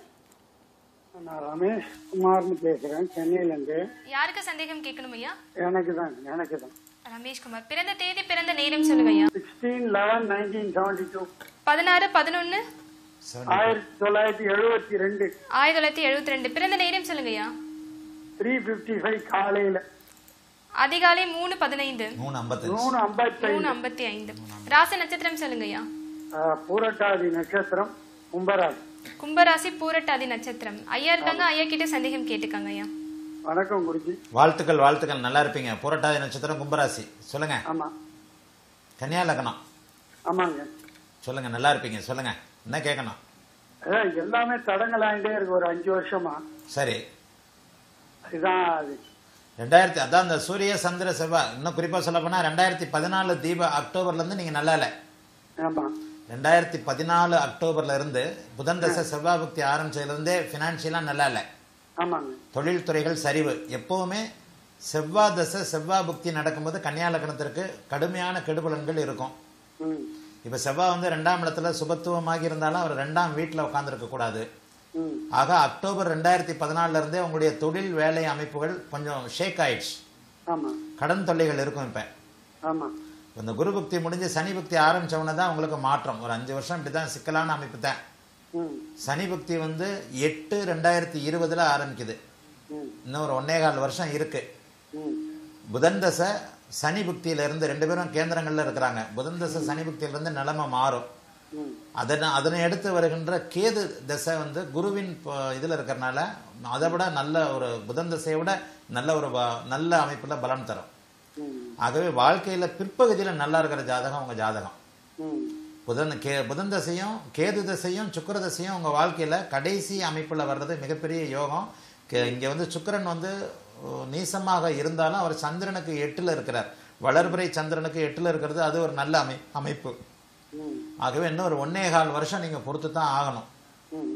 நான் ரமேஷ் குமார்னு பேசுறேன் சென்னையில இருந்து யாருக்கு சந்தேகம் கேட்கணும் ஐயா எனக்கு தான் எனக்கு தான் ரமேஷ்குமார் பிறந்த தேதி பிறந்த நேரம் சொல்லுங்க ஐயா sixteen eleven nineteen seventy two பதினாறு பதினொன்னு ஆயிரத்தி தொள்ளாயிரத்தி எழுபத்தி ரெண்டு ஆயிரத்தி தொள்ளாயிரத்தி எழுபத்தி ரெண்டு பிறந்த நேரம் சொல்லுங்க ஐயா த்ரீ பிப்டி ஃபைவ் காலையில அதிகாலை மூணு பதினைந்து மூணு ஐம்பத்தஞ்சு மூணு ஐம்பத்தி மூணு ஐம்பத்தி ஐந்து ராசி நட்சத்திரம் சொல்லுங்க ஐயா பூரட்டாதி நட்சத்திரம் கும்பராஜ் கும்பராசி பூரட்டாதி நட்சத்திரம் ஐயா இருக்காங்க ஐயா கிட்ட சந்தேகம் கேட்டுக்காங்க ஐயா வணக்கம் குருஜி வாழ்த்துக்கள் வாழ்த்துக்கள் நல்லா இருப்பீங்க புரட்டாதி நட்சத்திரம் கும்பராசி சொல்லுங்க ஆமா கன்னியா லக்னம் ஆமாங்க சொல்லுங்க நல்லா இருப்பீங்க சொல்லுங்க என்ன கேட்கணும் அதான் எல்லாமே தடங்கலாயிட்டே இருக்கு ஒரு அஞ்சு வருஷமா சரி அதுதான் அது ரெண்டாயிரத்தி அதான் இந்த சூரிய சந்திர செவ்வாய் இன்னும் குறிப்பா சொல்ல போனா ரெண்டாயிரத்தி பதினாலு தீப அக்டோபர்ல இருந்து நீங்க நல்லா இல்லை ஆமா ரெண்டாயிரத்தி பதினாலு அக்டோபர்ல இருந்து புதன் தசை செவ்வாய் புக்தி ஆரம்பிச்சதுல இருந்தே பினான்சியலா நல்லா இல்லை ஆமாங்க தொழில் துறைகள் சரிவு எப்பவுமே செவ்வாய் தசை செவ்வாய் புக்தி நடக்கும்போது கன்னியா லக்னத்திற்கு கடுமையான கெடுபலன்கள் இருக்கும் ம் இப்ப செவ்வாய் வந்து ரெண்டாம் இடத்துல சுபத்துவமாகி இருந்தாலும் அவர் ரெண்டாம் வீட்டில் உட்காந்துருக்க கூடாது ம் ஆக அக்டோபர் ரெண்டாயிரத்தி பதினாலுல இருந்தே உங்களுடைய தொழில் வேலை அமைப்புகள் கொஞ்சம் ஷேக் ஆயிடுச்சு ஆமா கடன் தொல்லைகள் இருக்கும் இப்ப ஆமா இந்த குரு புக்தி முடிஞ்சு சனி புக்தி ஆரம்பிச்ச உடனே தான் உங்களுக்கு மாற்றம் ஒரு அஞ்சு வருஷம் இப்படிதான் சிக்கலான அமைப்பு தான் ம் சனி புக்தி வந்து எட்டு ரெண்டாயிரத்தி இருபதுல ஆரம்பிக்குது ம் இன்னும் ஒரு ஒன்னே கால் வருஷம் இருக்கு ம் புதன் தசை சனி புக்தியில இருந்து ரெண்டு பேரும் கேந்திரங்கள்ல இருக்கிறாங்க புதன் தசை சனி புக்தியில இருந்து நிலைமை மாறும் ம் அதனை அதனை அடுத்து வருகின்ற கேது தசை வந்து குருவின் ப- இதுல இருக்கிறனால அதை விட நல்ல ஒரு புதன் தசையை விட நல்ல ஒரு வ- நல்ல அமைப்புல பலன் தரும் ம் ஆகவே வாழ்க்கையில பிற்பகுதியில நல்லா இருக்கிற ஜாதகம் உங்க ஜாதகம் ம் புதன் கே புதன் தசையும் கேது தசையும் சுக்கிர தசையும் உங்க வாழ்க்கையில கடைசி அமைப்புல வர்றது மிகப்பெரிய யோகம் கே- இங்க வந்து சுக்கிரன் வந்து ஓ, நீசமாக இருந்தாலும் அவர் சந்திரனுக்கு எட்டுல இருக்கிறார் வளர்பிறை சந்திரனுக்கு எட்டுல இருக்கிறது அது ஒரு நல்ல அமை அமைப்பு ம் ஆகவே இன்னும் ஒரு ஒன்னே கால் வருஷம் நீங்க பொறுத்து தான் ஆகணும் ம்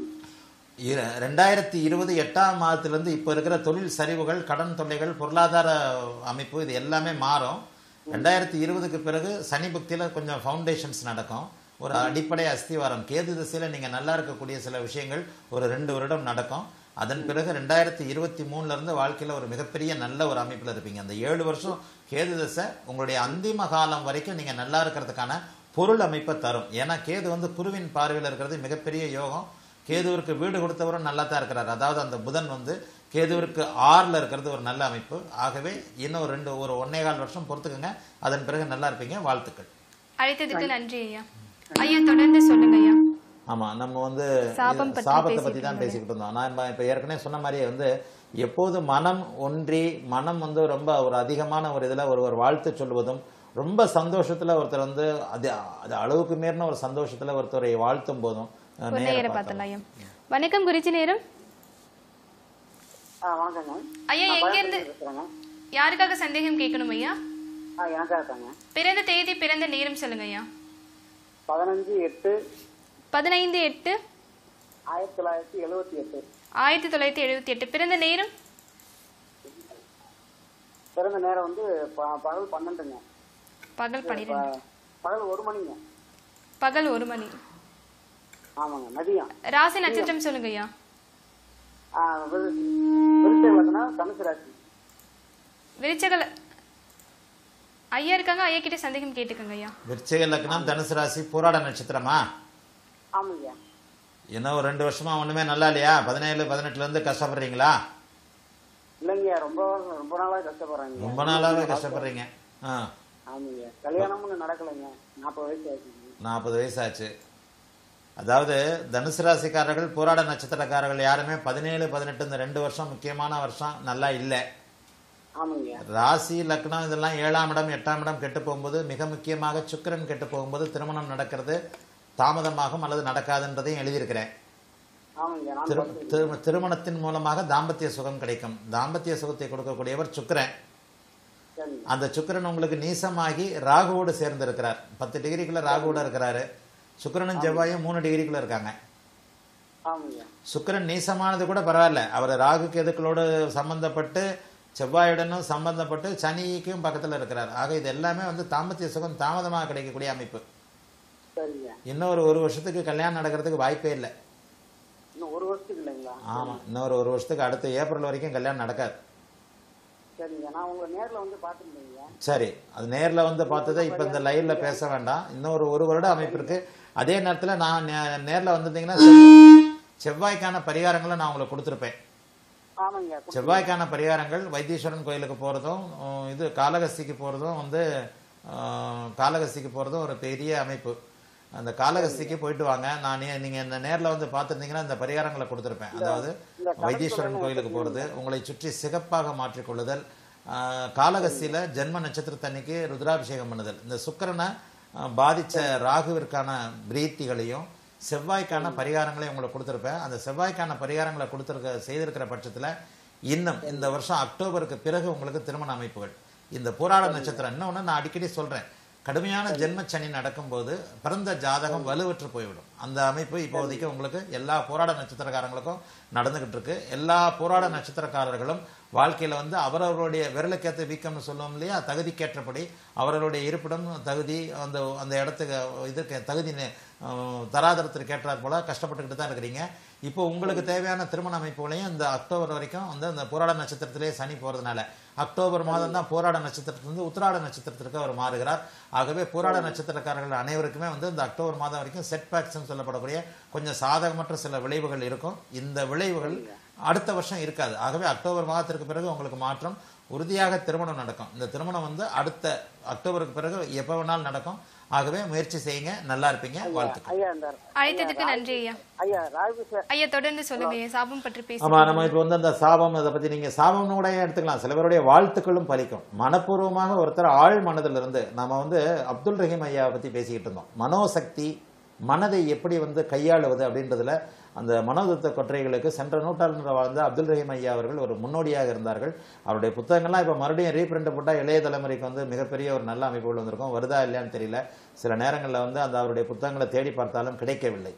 இர- ரெண்டாயிரத்தி இருபது எட்டாம் மாதத்திலிருந்து இப்போ இருக்கிற தொழில் சரிவுகள் கடன் தொல்லைகள் பொருளாதார அமைப்பு இது எல்லாமே மாறும் ரெண்டாயிரத்தி இருபதுக்கு பிறகு சனி புக்தியில கொஞ்சம் ஃபவுண்டேஷன்ஸ் நடக்கும் ஒரு அடிப்படை அஸ்திவாரம் கேது திசையில நீங்க நல்லா இருக்கக்கூடிய சில விஷயங்கள் ஒரு ரெண்டு வருடம் நடக்கும் அதன் பிறகு ரெண்டாயிரத்தி இருபத்தி மூணுல இருந்து வாழ்க்கையில ஒரு மிகப்பெரிய நல்ல ஒரு அமைப்புல இருப்பீங்க அந்த ஏழு வருஷம் கேது திசை உங்களுடைய அந்திம காலம் வரைக்கும் நீங்க நல்லா இருக்கிறதுக்கான பொருள் அமைப்பை தரும் ஏன்னா கேது வந்து குருவின் பார்வையில் இருக்கிறது மிகப்பெரிய யோகம் கேதுவிற்கு வீடு கொடுத்தவரும் நல்லா தான் இருக்கிறார் அதாவது அந்த புதன் வந்து கேதுவிற்கு ஆறில் இருக்கிறது ஒரு நல்ல அமைப்பு ஆகவே இன்னும் ஒரு ரெண்டு ஒரு ஒன்னே கால் வருஷம் பொறுத்துக்கங்க அதன் பிறகு நல்லா இருப்பீங்க வாழ்த்துக்கள் அழைத்ததுக்கு நன்றி ஐயா ஐயா தொடர்ந்து சொல்லுங்க ஐயா ஆமா நம்ம வந்து சாபம் இது- பற்றி சாபத்தை பத்தி தான் பேசிட்டு பேசிக்கிட்டு இருந்தோம் நான் இப்ப- இப்ப ஏற்கனவே சொன்ன மாதிரி வந்து எப்போது மனம் ஒன்றி மனம் வந்து ரொம்ப ஒரு அதிகமான ஒரு இதுல ஒருவர் வாழ்த்து சொல்வதும் ரொம்ப சந்தோஷத்துல ஒருத்தர் வந்து அது அது அளவுக்கு மீறின ஒரு சந்தோஷத்துல ஒருத்தரை வாழ்த்தும் போதும் அஹ், ஒரு நேர நேர பார்த்தலாம். பார்த்தலாம் ஐயா வணக்கம் குருஜி நேரம் ஆ வணக்கங்க ஐயா எங்க இருந்து பேசுறேங்க யாருக்காக சந்தேகம் கேட்கணும் ஐயா ஆ எனக்காக தாங்க பிறந்த தேதி பிறந்த நேரம் சொல்லுங்க ஐயா பதினஞ்சு எட்டு பதினைந்து எட்டு ஆயிரத்தி தொள்ளாயிரத்தி எழுவத்தி எட்டு ஆயிரத்தி தொள்ளாயிரத்தி எழுபத்தி எட்டு பிறந்த நேரம் பிறந்த நேரம் வந்து ப- பகல் பன்னெண்டுங்க பகல் பன்னிரெண்டு ப- பகல் ஒரு மணிங்க பகல் ஒரு மணி ஆமாங்க மதியம் ராசி நட்சத்திரம் சொல்லுங்க ஐயா ஆ, விரு- விருச்சிக லக்னம் தனுசு ராசி விருச்சகல ஐயா இருக்காங்க ஐயா கிட்ட சந்தேகம் கேட்டுக்கோங்க ஐயா விருச்சிக லக்னம் தனுசு ராசி போராட நட்சத்திரமா ஆமாங்கய்யா என்ன ஒரு ரெண்டு வருஷமா ஒண்ணுமே நல்லா இல்லையா பதினேழு பதினெட்டுல இருந்து கஷ்டப்படுறீங்களா இல்லைங்கய்யா ரொம்ப ரொம்ப நாளா கஷ்டப்படுறாங்க ரொம்ப நாளாவே கஷ்டப்படுறீங்க ஆ ஆமாங்க கல்யாணம்னு நடக்கலைங்க நாற்பது வயசு ஆச்சுங்க நாற்பது வயசாச்சு அதாவது தனுசு ராசிக்காரர்கள் போராட நட்சத்திரக்காரர்கள் யாருமே பதினேழு பதினெட்டு இந்த ரெண்டு வருஷம் முக்கியமான வருஷம் நல்லா இல்லை ஆமாங்கய்யா ராசி லக்னம் இதெல்லாம் ஏழாம் இடம் எட்டாம் இடம் கெட்டு போகும்போது மிக முக்கியமாக சுக்கிரன் கெட்டு போகும்போது திருமணம் நடக்கிறது தாமதமாகும் அல்லது நடக்காதுன்றதையும் எழுதியிருக்கிறேன் ஆமாங்கய்யா நான் திரு- பார்த்துருக்கேன். திரு- திருமணத்தின் மூலமாக தாம்பத்திய சுகம் கிடைக்கும் தாம்பத்திய சுகத்தை கொடுக்கக்கூடியவர் சுக்கிரன் சரிங்க அந்த சுக்கிரன் உங்களுக்கு நீசமாகி ராகுவோடு சேர்ந்திருக்கிறார் பத்து டிகிரிக்குள்ள ராகுவோட இருக்கிறாரு சுக்கிரனும் செவ்வாயும் மூணு டிகிரிக்குள்ள இருக்காங்க ஆமாங்கய்யா சுக்கிரன் நீசமானது கூட பரவாயில்ல அவர் ராகு கேதுக்களோடு சம்பந்தப்பட்டு செவ்வாயுடனும் சம்பந்தப்பட்டு சனிக்கும் பக்கத்துல இருக்கிறார் ஆக இது எல்லாமே வந்து தாம்பத்திய சுகம் தாமதமாக கிடைக்கக்கூடிய அமைப்பு சரிங்க இன்னொரு ஒரு வருஷத்துக்கு கல்யாணம் நடக்கிறதுக்கு வாய்ப்பே இல்லை இன்னும் ஒரு வருஷத்துக்கு இல்லைங்களா ஆமா இன்னொரு ஒரு வருஷத்துக்கு அடுத்த ஏப்ரல் வரைக்கும் கல்யாணம் நடக்காது சரிங்க நான் உங்களை நேர்ல வந்து பார்த்துருந்தேங்க சரி அது நேர்ல வந்து பார்த்ததை இப்ப இந்த லைவ்ல பேச வேண்டாம் இன்னொரு ஒரு வருட அமைப்பிற்கு அதே நேரத்துல நான் நே- நேர்ல வந்திருந்தீங்கன்னா செவ்வ- செவ்வாய்க்கான பரிகாரங்களை நான் உங்களுக்கு கொடுத்துருப்பேன் ஆமாங்க செவ்வாய்க்கான பரிகாரங்கள் வைத்தீஸ்வரன் கோயிலுக்கு போகிறதும் உம், இது காளகஸ்திக்கு போகிறதும் வந்து ஆஹ், காளகஸ்திக்கு போகிறதும் ஒரு பெரிய அமைப்பு அந்த காளகஸ்திக்கு போயிட்டு வாங்க நான் நீ- நீங்க இந்த நேர்ல வந்து பார்த்துருந்தீங்கன்னா இந்த பரிகாரங்களை கொடுத்துருப்பேன் அதாவது இந்த வைத்தீஸ்வரன் கோயிலுக்கு போகிறது உங்களை சுற்றி சிகப்பாக மாற்றிக்கொள்ளுதல் ஆஹ், காளகஸ்தியில ஜென்ம நட்சத்திரத்தன்னைக்கு ருத்ராபிஷேகம் பண்ணுதல் இந்த சுக்கிரனை ஆஹ், பாதிச்ச ராகுவிற்கான பிரீத்திகளையும் செவ்வாய்க்கான பரிகாரங்களையும் உங்களுக்கு கொடுத்துருப்பேன் அந்த செவ்வாய்க்கான பரிகாரங்களை கொடுத்துருக்க செய்திருக்கிற பட்சத்துல இன்னும் இந்த வருஷம் அக்டோபருக்கு பிறகு உங்களுக்கு திருமண அமைப்புகள் இந்த போராட நட்சத்திரம் இன்னொன்னு நான் அடிக்கடி சொல்றேன் கடுமையான ஜென்ம சனி நடக்கும்போது பிறந்த ஜாதகம் வலுவற்று போய்விடும் அந்த அமைப்பு இப்போதைக்கு உங்களுக்கு எல்லா போராட நட்சத்திரக்காரங்களுக்கும் நடந்துகிட்டு இருக்கு எல்லா போராட நட்சத்திரக்காரர்களும் வாழ்க்கையில வந்து அவரவருடைய விரலுக்கேற்ற வீக்கம்னு சொல்லுவோம் இல்லையா தகுதிக்கேற்றபடி அவரவருடைய இருப்பிடம் தகுதி அந்த அந்த இடத்துக்கு இதுக்கு தகுதி நி- அஹ், தராதரத்திற்கு ஏற்றாற் போல கஷ்டப்பட்டுக்கிட்டு தான் இருக்கிறீங்க இப்போ உங்களுக்கு தேவையான திருமண அமைப்புகளையும் இந்த அக்டோபர் வரைக்கும் வந்து அந்த போராட நட்சத்திரத்திலே சனி போறதுனால அக்டோபர் மாதம் தான் போராட நட்சத்திரத்திலிருந்து உத்திராட நட்சத்திரத்திற்கு அவர் மாறுகிறார் ஆகவே போராட நட்சத்திரக்காரர்கள் அனைவருக்குமே வந்து இந்த அக்டோபர் மாதம் வரைக்கும் செட் பேக்ஸ் சொல்லப்படக்கூடிய கொஞ்சம் சாதகமற்ற சில விளைவுகள் இருக்கும் இந்த விளைவுகள் அடுத்த வருஷம் இருக்காது ஆகவே அக்டோபர் மாதத்திற்கு பிறகு உங்களுக்கு மாற்றம் உறுதியாக திருமணம் நடக்கும் இந்த திருமணம் வந்து அடுத்த அக்டோபருக்கு பிறகு எப்போ வேணாலும் நடக்கும் ஆகவே முயற்சி செய்யுங்க நல்லா இருப்பீங்க வாழ்த்துக்கள் ஐயா இந்த அழைத்ததுக்கு நன்றி ஐயா ஐயா ராகு சார் ஐயா தொடர்ந்து சொல்லுங்க ஐயா சாபம் பற்றி பேச ஆமா நம்ம இப்போ வந்து அந்த சாபம் அதை பத்தி நீங்க சாபம்னு கூட எடுத்துக்கலாம் சில பேருடைய வாழ்த்துக்களும் பலிக்கும் மனப்பூர்வமாக ஒருத்தர் ஆழ் மனதிலிருந்து நாம வந்து அப்துல் ரஹீம் ஐயாவை பத்தி பேசிக்கிட்டு இருந்தோம் மனோசக்தி மனதை எப்படி வந்து கையாளுவது அப்படின்றதுல அந்த மனோதத்த கொற்றைகளுக்கு சென்ற நூற்றாண்டு வாழ்ந்த அப்துல் ரஹீம் ஐயா அவர்கள் ஒரு முன்னோடியாக இருந்தார்கள் அவருடைய புத்தகங்கள்லாம் இப்போ மறுபடியும் ரீபிரிண்ட் போட்டால் இளைய தலைமுறைக்கு வந்து மிகப்பெரிய ஒரு நல்ல அமைப்புகள் வந்திருக்கும் வருதா இல்லையான்னு தெரியல சில நேரங்களில் வந்து அந்த அவருடைய புத்தகங்களை தேடி பார்த்தாலும் கிடைக்கவில்லை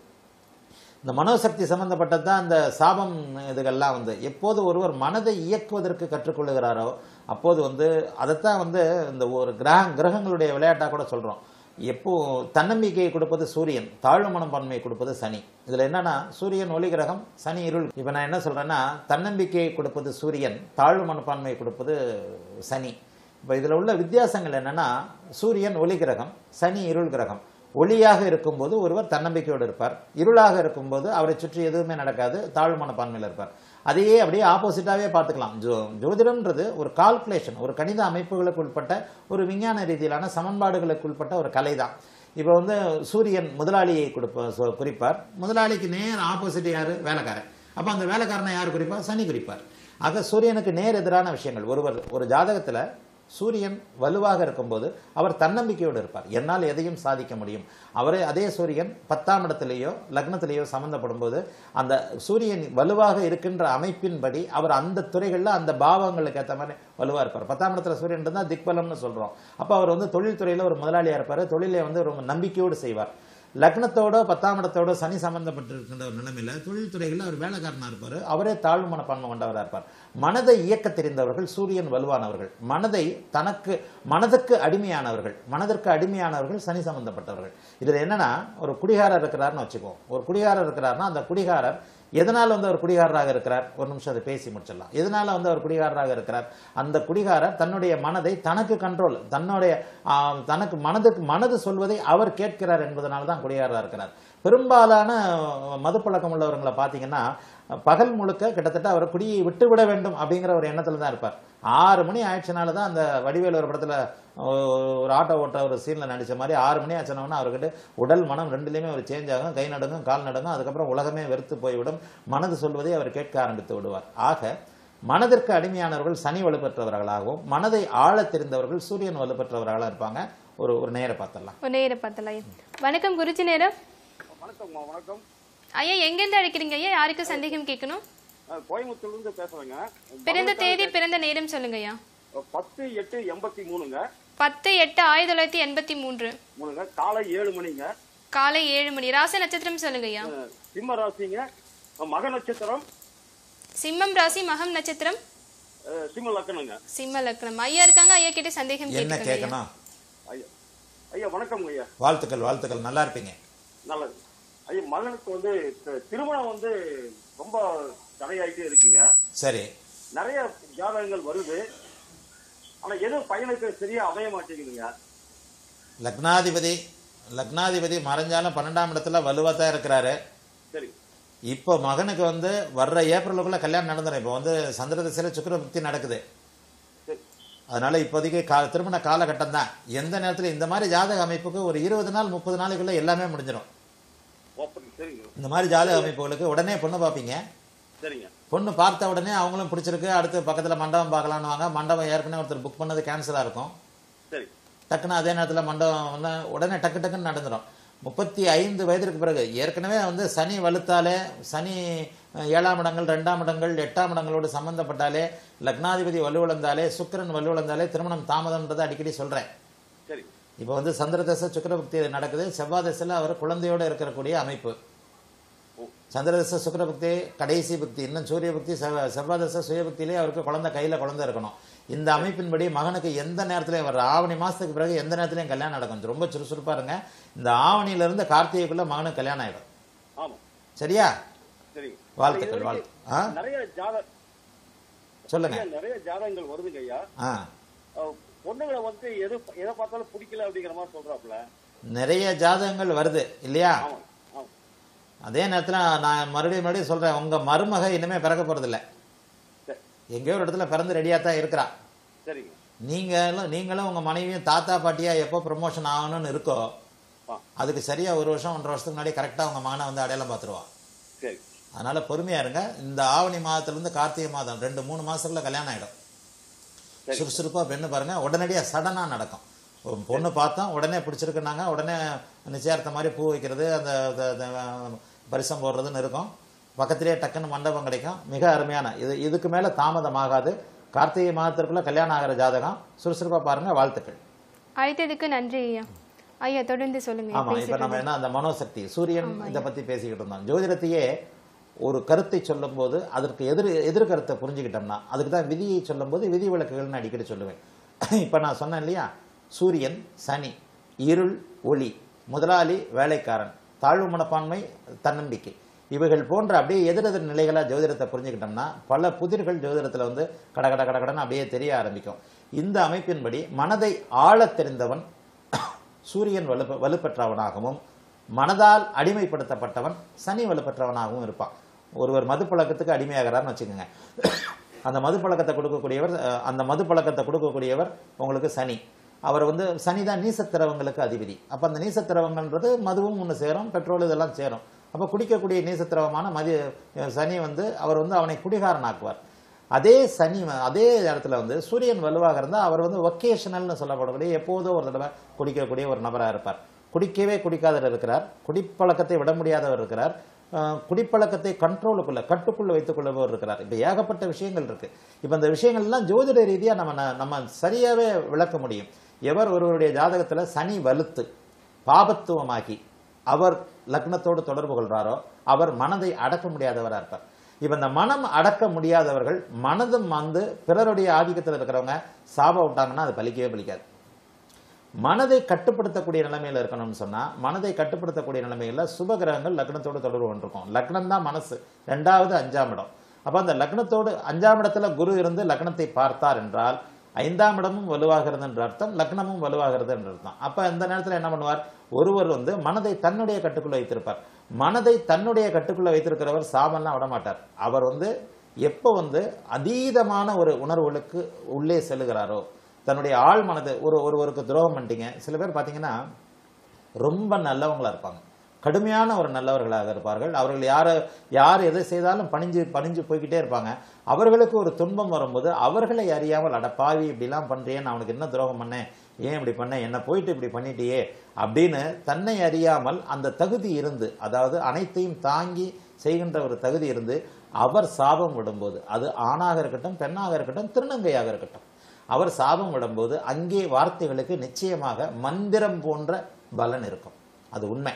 இந்த மனோசக்தி சம்பந்தப்பட்டது தான் அந்த சாபம் இதுகள்லாம் வந்து எப்போது ஒருவர் மனதை இயக்குவதற்கு கற்றுக்கொள்ளுகிறாரோ அப்போது வந்து அதைத்தான் வந்து இந்த ஒரு கிரக கிரகங்களுடைய விளையாட்டாக கூட சொல்றோம் எப்போ தன்னம்பிக்கையை கொடுப்பது சூரியன் தாழ்வு மனப்பான்மையை கொடுப்பது சனி இதுல என்னன்னா சூரியன் ஒளி கிரகம் சனி இருள் இப்ப நான் என்ன சொல்றேன்னா தன்னம்பிக்கையை கொடுப்பது சூரியன் தாழ்வு மனப்பான்மையை கொடுப்பது சனி இப்ப இதுல உள்ள வித்தியாசங்கள் என்னன்னா சூரியன் ஒளி கிரகம் சனி இருள் கிரகம் ஒளியாக இருக்கும்போது ஒருவர் தன்னம்பிக்கையோடு இருப்பார் இருளாக இருக்கும்போது அவரை சுற்றி எதுவுமே நடக்காது தாழ்வு மனப்பான்மையில் இருப்பார் அதையே அப்படியே ஆப்போசிட்டாவே பார்த்துக்கலாம் ஜோ ஜோதிடம்ன்றது ஒரு கால்குலேஷன் ஒரு கணித அமைப்புகளுக்கு உட்பட்ட ஒரு விஞ்ஞான ரீதியிலான சமன்பாடுகளுக்கு உட்பட்ட ஒரு கலை தான் இப்போ வந்து சூரியன் முதலாளியை கொடுப்ப சொ- குறிப்பார் முதலாளிக்கு நேர் ஆப்போசிட் யாரு வேலைக்காரன் அப்போ அந்த வேலைக்காரனை யார் குறிப்பார் சனி குறிப்பார் ஆக சூரியனுக்கு நேர் எதிரான விஷயங்கள் ஒருவர் ஒரு ஜாதகத்துல சூரியன் வலுவாக இருக்கும்போது அவர் தன்னம்பிக்கையோடு இருப்பார் என்னால் எதையும் சாதிக்க முடியும் அவரே அதே சூரியன் பத்தாம் இடத்திலேயோ லக்னத்திலேயோ சம்பந்தப்படும் போது அந்த சூரியன் வலுவாக இருக்கின்ற அமைப்பின்படி அவர் அந்த துறைகளில் அந்த பாவங்களுக்கு ஏற்ற மாதிரி வலுவாக இருப்பார் பத்தாம் இடத்துல சூரியன் இருந்தால் திக்பலம்னு சொல்கிறோம் அப்போ அவர் வந்து தொழில்துறையில் ஒரு முதலாளியாக இருப்பார் தொழிலை வந்து ரொம்ப நம்பிக்கையோடு செய்வார் லக்னத்தோட பத்தாம் இடத்தோட சனி சம்பந்தப்பட்டிருக்கின்ற ஒரு நிலைமையில தொழில்துறைகளில் அவர் வேலைக்காரனா இருப்பார் அவரே தாழ்வு மனப்பான்மை கொண்டவராக இருப்பார் மனதை இயக்க தெரிந்தவர்கள் சூரியன் வலுவானவர்கள் மனதை தனக்கு மனதுக்கு அடிமையானவர்கள் மனதிற்கு அடிமையானவர்கள் சனி சம்பந்தப்பட்டவர்கள் இதுல என்னன்னா ஒரு குடிகாரர் இருக்கிறாருன்னு வச்சுக்கோ ஒரு குடிகாரர் இருக்கிறாருன்னா அந்த குடிகாரர் எதனால் வந்து அவர் குடிகாரராக இருக்கிறார் ஒரு நிமிஷம் அதை பேசி முடிச்சிடலாம் எதனால வந்து அவர் குடிகாரராக இருக்கிறார் அந்த குடிகாரர் தன்னுடைய மனதை தனக்கு கண்ட்ரோல் தன்னுடைய ஆ, தனக்கு மனதுக்கு மனது சொல்வதை அவர் கேட்கிறார் என்பதனால தான் குடிகாரராக இருக்கிறார் பெரும்பாலான மதுப்பழக்கம் உள்ளவர்களை பார்த்தீங்கன்னா பகல் முழுக்க கிட்டத்தட்ட அவர் குடியை விட்டு விட வேண்டும் அப்படிங்கிற ஒரு எண்ணத்தில் தான் இருப்பார் ஆறு மணி ஆயிடுச்சுனால தான் அந்த வடிவேல் ஒரு படத்தில் ஒரு ஆட்டோ ஓட்ட ஒரு சீனில் நடிச்ச மாதிரி ஆறு மணி ஆச்சுனோன்னா அவர்கிட்ட உடல் மனம் ரெண்டுலேயுமே அவர் சேஞ்ச் ஆகும் கை நடுங்கும் கால் நடுங்கும் அதுக்கப்புறம் உலகமே வெறுத்து போய்விடும் மனது சொல்வதை அவர் கேட்க ஆரம்பித்து விடுவார் ஆக மனதிற்கு அடிமையானவர்கள் சனி வலுப்பெற்றவர்களாகவும் மனதை ஆழத் தெரிந்தவர்கள் சூரியன் வலுப்பெற்றவர்களாக இருப்பாங்க ஒரு ஒரு நேர பார்த்துடலாம் ஒரு நேர பார்த்தலாம் ஐயா வணக்கம் குருஜி நேரம் வணக்கம்மா வணக்கம் ஐயா எங்கேருந்து அழைக்கிறீங்க ஐயா யாருக்கு சந்தேகம் கேட்கணும் நான் கோயம்புத்தூர்ல இருந்து பேசுறேங்க பிறந்த தேதி பிறந்த நேரம் சொல்லுங்க ஐயா பத்து எட்டு எண்பத்தி மூணுங்க பத்து எட்டு ஆயிரத்தி தொள்ளாயிரத்தி எண்பத்தி மூன்று மூணுங்க காலை ஏழு மணிங்க காலை ஏழு மணி ராச நட்சத்திரம் சொல்லுங்க ஐயா அஹ், சிம்ம ராசிங்க அஹ், மக நட்சத்திரம் சிம்மம் ராசி மகம் நட்சத்திரம் அஹ், சிம்ம லக்கணங்க சிம்ம லக்னம் ஐயா இருக்காங்க ஐயா கிட்ட சந்தேகம் என்ன கேட்கணும் ஐயா. கேட்கணும் ஐயா ஐயா வணக்கம் ஐயா வாழ்த்துக்கள் வாழ்த்துக்கள் நல்லா இருப்பீங்க நல்லது ஐயா மகனுக்கு வந்து தி- திருமணம் வந்து ரொம்ப தடையாயிட்டே இருக்குங்க சரி நிறைய ஜாதகங்கள் வருது ஆனா எதுவும் பையனுக்கு சரியா அமைய மாட்டேங்குதுங்க லக்னாதிபதி லக்னாதிபதி மறைஞ்சாலும் பன்னெண்டாம் இடத்துல வலுவாக தான் இருக்கிறாரு சரி இப்போ மகனுக்கு வந்து வர்ற ஏப்ரலுக்குள்ள கல்யாணம் நடந்துடும் இப்போ வந்து சந்திர திசையில் சுக்கிர புக்தி நடக்குது சரி அதனால இப்போதைக்கு கா திருமண காலகட்டம் தான் எந்த நேரத்தில் இந்த மாதிரி ஜாதக அமைப்புக்கு ஒரு இருபது நாள் முப்பது நாளைக்குள்ள எல்லாமே முடிஞ்சிடும் ஓ, அப்படி சரிங்க இந்த மாதிரி ஜாதக அமைப்புகளுக்கு உடனே பொண்ணு பார்ப்பீங்க சரிங்க பொண்ணு பார்த்த உடனே அவங்களும் பிடிச்சிருக்கு அடுத்து பக்கத்தில் மண்டபம் பார்க்கலான்னு வாங்க மண்டபம் ஏற்கனவே ஒருத்தர் புக் பண்ணது கேன்சலாக இருக்கும் சரி டக்குன்னு அதே நேரத்தில் மண்டபம் வந்து உடனே டக்கு டக்குன்னு நடந்துடும் முப்பத்தி ஐந்து வயதிற்கு பிறகு ஏற்கனவே வந்து சனி வலுத்தாலே சனி அஹ், ஏழாம் இடங்கள் ரெண்டாம் இடங்கள் எட்டாம் இடங்களோடு சம்பந்தப்பட்டாலே லக்னாதிபதி வலுவிழந்தாலே சுக்கிரன் வலுவிழந்தாலே திருமணம் தாமதம்ன்றதை அடிக்கடி சொல்கிறேன் சரி இப்போ வந்து சந்திரதசை சுக்கிரபக்தி நடக்குது செவ்வாய் தசையில் அவர் குழந்தையோடு இருக்கக்கூடிய அமைப்பு சந்திரதசை சுக்கிரபக்தி கடைசி பக்தி இன்னும் சூரிய பக்தி செவ்வ- செவ்வாய் தசை சுயபக்தியிலே அவருக்கு குழந்தை கையில் குழந்தை இருக்கணும் இந்த அமைப்பின்படி மகனுக்கு எந்த நேரத்திலையும் வர ஆவணி மாதத்துக்கு பிறகு எந்த நேரத்திலையும் கல்யாணம் நடக்கும் ரொம்ப சுறுசுறுப்பாக இருங்க இந்த ஆவணியிலிருந்து கார்த்திகைக்குள்ள மகனுக்கு கல்யாணம் ஆகிடும் ஆமா சரியா சரிங்க வாழ்த்துக்கள், இது வாழ்த்து. வரைக்கும் ஆ? நிறைய ஜாத சொல்லுங்க ஐயா, நிறைய ஜாதகங்கள் வருதுங்க ஐயா ஆ அஹ், பொண்ணுங்களை வந்து எது எதை பார்த்தாலும் பிடிக்கல அப்படிங்கிற மாதிரி சொல்றாப்புல நிறைய ஜாதகங்கள் வருது இல்லையா ஆமா ஆமா அதே நேரத்தில் நான் மறுபடியும் மறுபடியும் சொல்கிறேன் உங்கள் மருமக இனிமே பிறக்க போகிறதில்ல சரி எங்கேயோ ஒரு இடத்துல பிறந்து ரெடியாக தான் இருக்கிறா சரிங்க நீங்களும் நீங்களும் உங்கள் மனைவியும் தாத்தா பாட்டியா எப்போ ப்ரமோஷன் ஆகணும்னு இருக்கோ ஆ அதுக்கு சரியாக ஒரு வருஷம் ஒன்றரை வருஷத்துக்கு முன்னாடி கரெக்டாக உங்கள் மகனை வந்து அடையாளம் பார்த்துருவா சரி அதனால் பொறுமையாக இருங்க இந்த ஆவணி மாதத்துலேருந்து கார்த்திகை மாதம் ரெண்டு மூணு மாதத்துல கல்யாணம் ஆகிடும் சரி. சுறுசுறுப்பாக பெண்ணு பாருங்க உடனடியாக சடனாக நடக்கும் ஒரு பொண்ணு பார்த்தோம் உடனே பிடிச்சிருக்குனாங்க உடனே நிச்சயார்த்த மாதிரி பூ வைக்கிறது அந்த அந்த- அந்த பரிசம் போடுறதுன்னு இருக்கும் பக்கத்திலேயே டக்குன்னு மண்டபம் கிடைக்கும் மிக அருமையான இது இதுக்கு மேலே தாமதமாகாது கார்த்திகை மாதத்திற்குள்ள கல்யாணம் ஆகிற ஜாதகம் சுறுசுறுப்பாக பாருங்க வாழ்த்துக்கள் அழைத்ததுக்கு நன்றி ஐயா ஐயா தொடர்ந்து சொல்லுங்க ஆமா இப்ப நம்ம என்ன அந்த மனோசக்தி சூரியன் இதை பத்தி பேசிக்கிட்டு இருந்தோம் ஜோதிடத்தையே ஒரு கருத்தை சொல்லும்போது அதற்கு எதிர் எதிர்கருத்தை புரிஞ்சுக்கிட்டோம்னா அதுக்கு தான் விதியை சொல்லும்போது விதி விளக்குகள்னு அடிக்கடி சொல்லுவேன் இப்ப நான் சொன்னேன் இல்லையா சூரியன் சனி இருள் ஒளி முதலாளி வேலைக்காரன் தாழ்வு மனப்பான்மை தன்னம்பிக்கை இவைகள் போன்ற அப்படியே எதிரெதிர் நிலைகளாக ஜோதிடத்தை புரிஞ்சுக்கிட்டோம்னா பல புதிர்கள் ஜோதிடத்தில் வந்து கட கட கட கடன்னு அப்படியே தெரிய ஆரம்பிக்கும் இந்த அமைப்பின்படி மனதை ஆழத் தெரிந்தவன் சூரியன் வலு வலுப்பெற்றவனாகவும் மனதால் அடிமைப்படுத்தப்பட்டவன் சனி வலுப்பெற்றவனாகவும் இருப்பான் ஒருவர் மது பழக்கத்துக்கு அடிமையாகிறார்னு வச்சுக்கோங்க அந்த மது பழக்கத்தை கொடுக்கக்கூடியவர் அஹ், அந்த மது பழக்கத்தை கொடுக்கக்கூடியவர் உங்களுக்கு சனி அவர் வந்து சனி தான் நீசத்திரவங்களுக்கு அதிபதி அப்போ அந்த நீசத்திரவங்கன்றது மதுவும் ஒன்று சேரும் பெட்ரோல் இதெல்லாம் சேரும் அப்போ குடிக்கக்கூடிய நீசத்திரவமான மதி அஹ், சனி வந்து அவர் வந்து அவனை குடிகாரனாக்குவார் அதே சனி வ- அதே இடத்துல வந்து சூரியன் வலுவாக இருந்தால் அவர் வந்து ஒகேஷனல்னு சொல்லப்படக்கூடிய எப்போதோ ஒரு தடவை குடிக்கக்கூடிய ஒரு நபராக இருப்பார் குடிக்கவே குடிக்காதவர் இருக்கிறார் குடிப்பழக்கத்தை விட முடியாதவர் இருக்கிறார் அஹ், குடிப்பழக்கத்தை கண்ட்ரோலுக்குள்ள கட்டுக்குள்ள வைத்துக் கொள்பவர் இருக்கிறார் இப்போ ஏகப்பட்ட விஷயங்கள் இருக்கு இப்போ இந்த விஷயங்கள்லாம் ஜோதிட ரீதியாக நம்ம ந- நம்ம சரியாவே விளக்க முடியும் எவர் ஒருவருடைய ஜாதகத்துல சனி வலுத்து பாபத்துவமாகி அவர் லக்னத்தோடு தொடர்பு கொள்றாரோ அவர் மனதை அடக்க முடியாதவரா இருப்பார் இப்ப இந்த மனம் அடக்க முடியாதவர்கள் மனதும் வந்து பிறருடைய ஆதிக்கத்தில் இருக்கிறவங்க சாபம் விட்டாங்கன்னா அது பலிக்கவே பலிக்காது மனதை கட்டுப்படுத்தக்கூடிய நிலைமையில இருக்கணும்னு சொன்னா மனதை கட்டுப்படுத்தக்கூடிய நிலைமையில சுப கிரகங்கள் லக்னத்தோடு தொடர்பு கொண்டிருக்கும் லக்னம் தான் மனசு ரெண்டாவது அஞ்சாம் இடம் அப்ப அந்த லக்னத்தோடு அஞ்சாம் இடத்துல குரு இருந்து லக்னத்தை பார்த்தார் என்றால் ஐந்தாம் இடமும் வலுவாகிறது என்ற அர்த்தம் லக்னமும் வலுவாகிறது என்ற அர்த்தம் அப்ப இந்த நேரத்துல என்ன பண்ணுவார் ஒருவர் வந்து மனதை தன்னுடைய கட்டுக்குள்ள வைத்திருப்பார் மனதை தன்னுடைய கட்டுக்குள்ள வைத்திருக்கிறவர் சாபம்லாம் விட மாட்டார் அவர் வந்து எப்போ வந்து அதீதமான ஒரு உணர்வுகளுக்கு உள்ளே செல்லுகிறாரோ தன்னுடைய ஆள் மனது ஒரு ஒருவருக்கு துரோகம் பண்ணிட்டீங்க சில பேர் பார்த்தீங்கன்னா ரொம்ப நல்லவங்களா இருப்பாங்க கடுமையான ஒரு நல்லவர்களாக இருப்பார்கள் அவர்கள் யார் யார் எதை செய்தாலும் பணிஞ்சு பணிஞ்சு போய்கிட்டே இருப்பாங்க அவர்களுக்கு ஒரு துன்பம் வரும்போது அவர்களை அறியாமல் அட பாவி இப்படிலாம் பண்றியே நான் அவனுக்கு என்ன துரோகம் பண்ணேன் ஏன் இப்படி பண்ணேன் என்ன போயிட்டு இப்படி பண்ணிட்டியே அப்படின்னு தன்னை அறியாமல் அந்த தகுதி இருந்து அதாவது அனைத்தையும் தாங்கி செய்கின்ற ஒரு தகுதி இருந்து அவர் சாபம் விடும்போது அது ஆணாக இருக்கட்டும் பெண்ணாக இருக்கட்டும் திருநங்கையாக இருக்கட்டும் அவர் சாபம் விடும்போது அங்கே வார்த்தைகளுக்கு நிச்சயமாக மந்திரம் போன்ற பலன் இருக்கும் அது உண்மை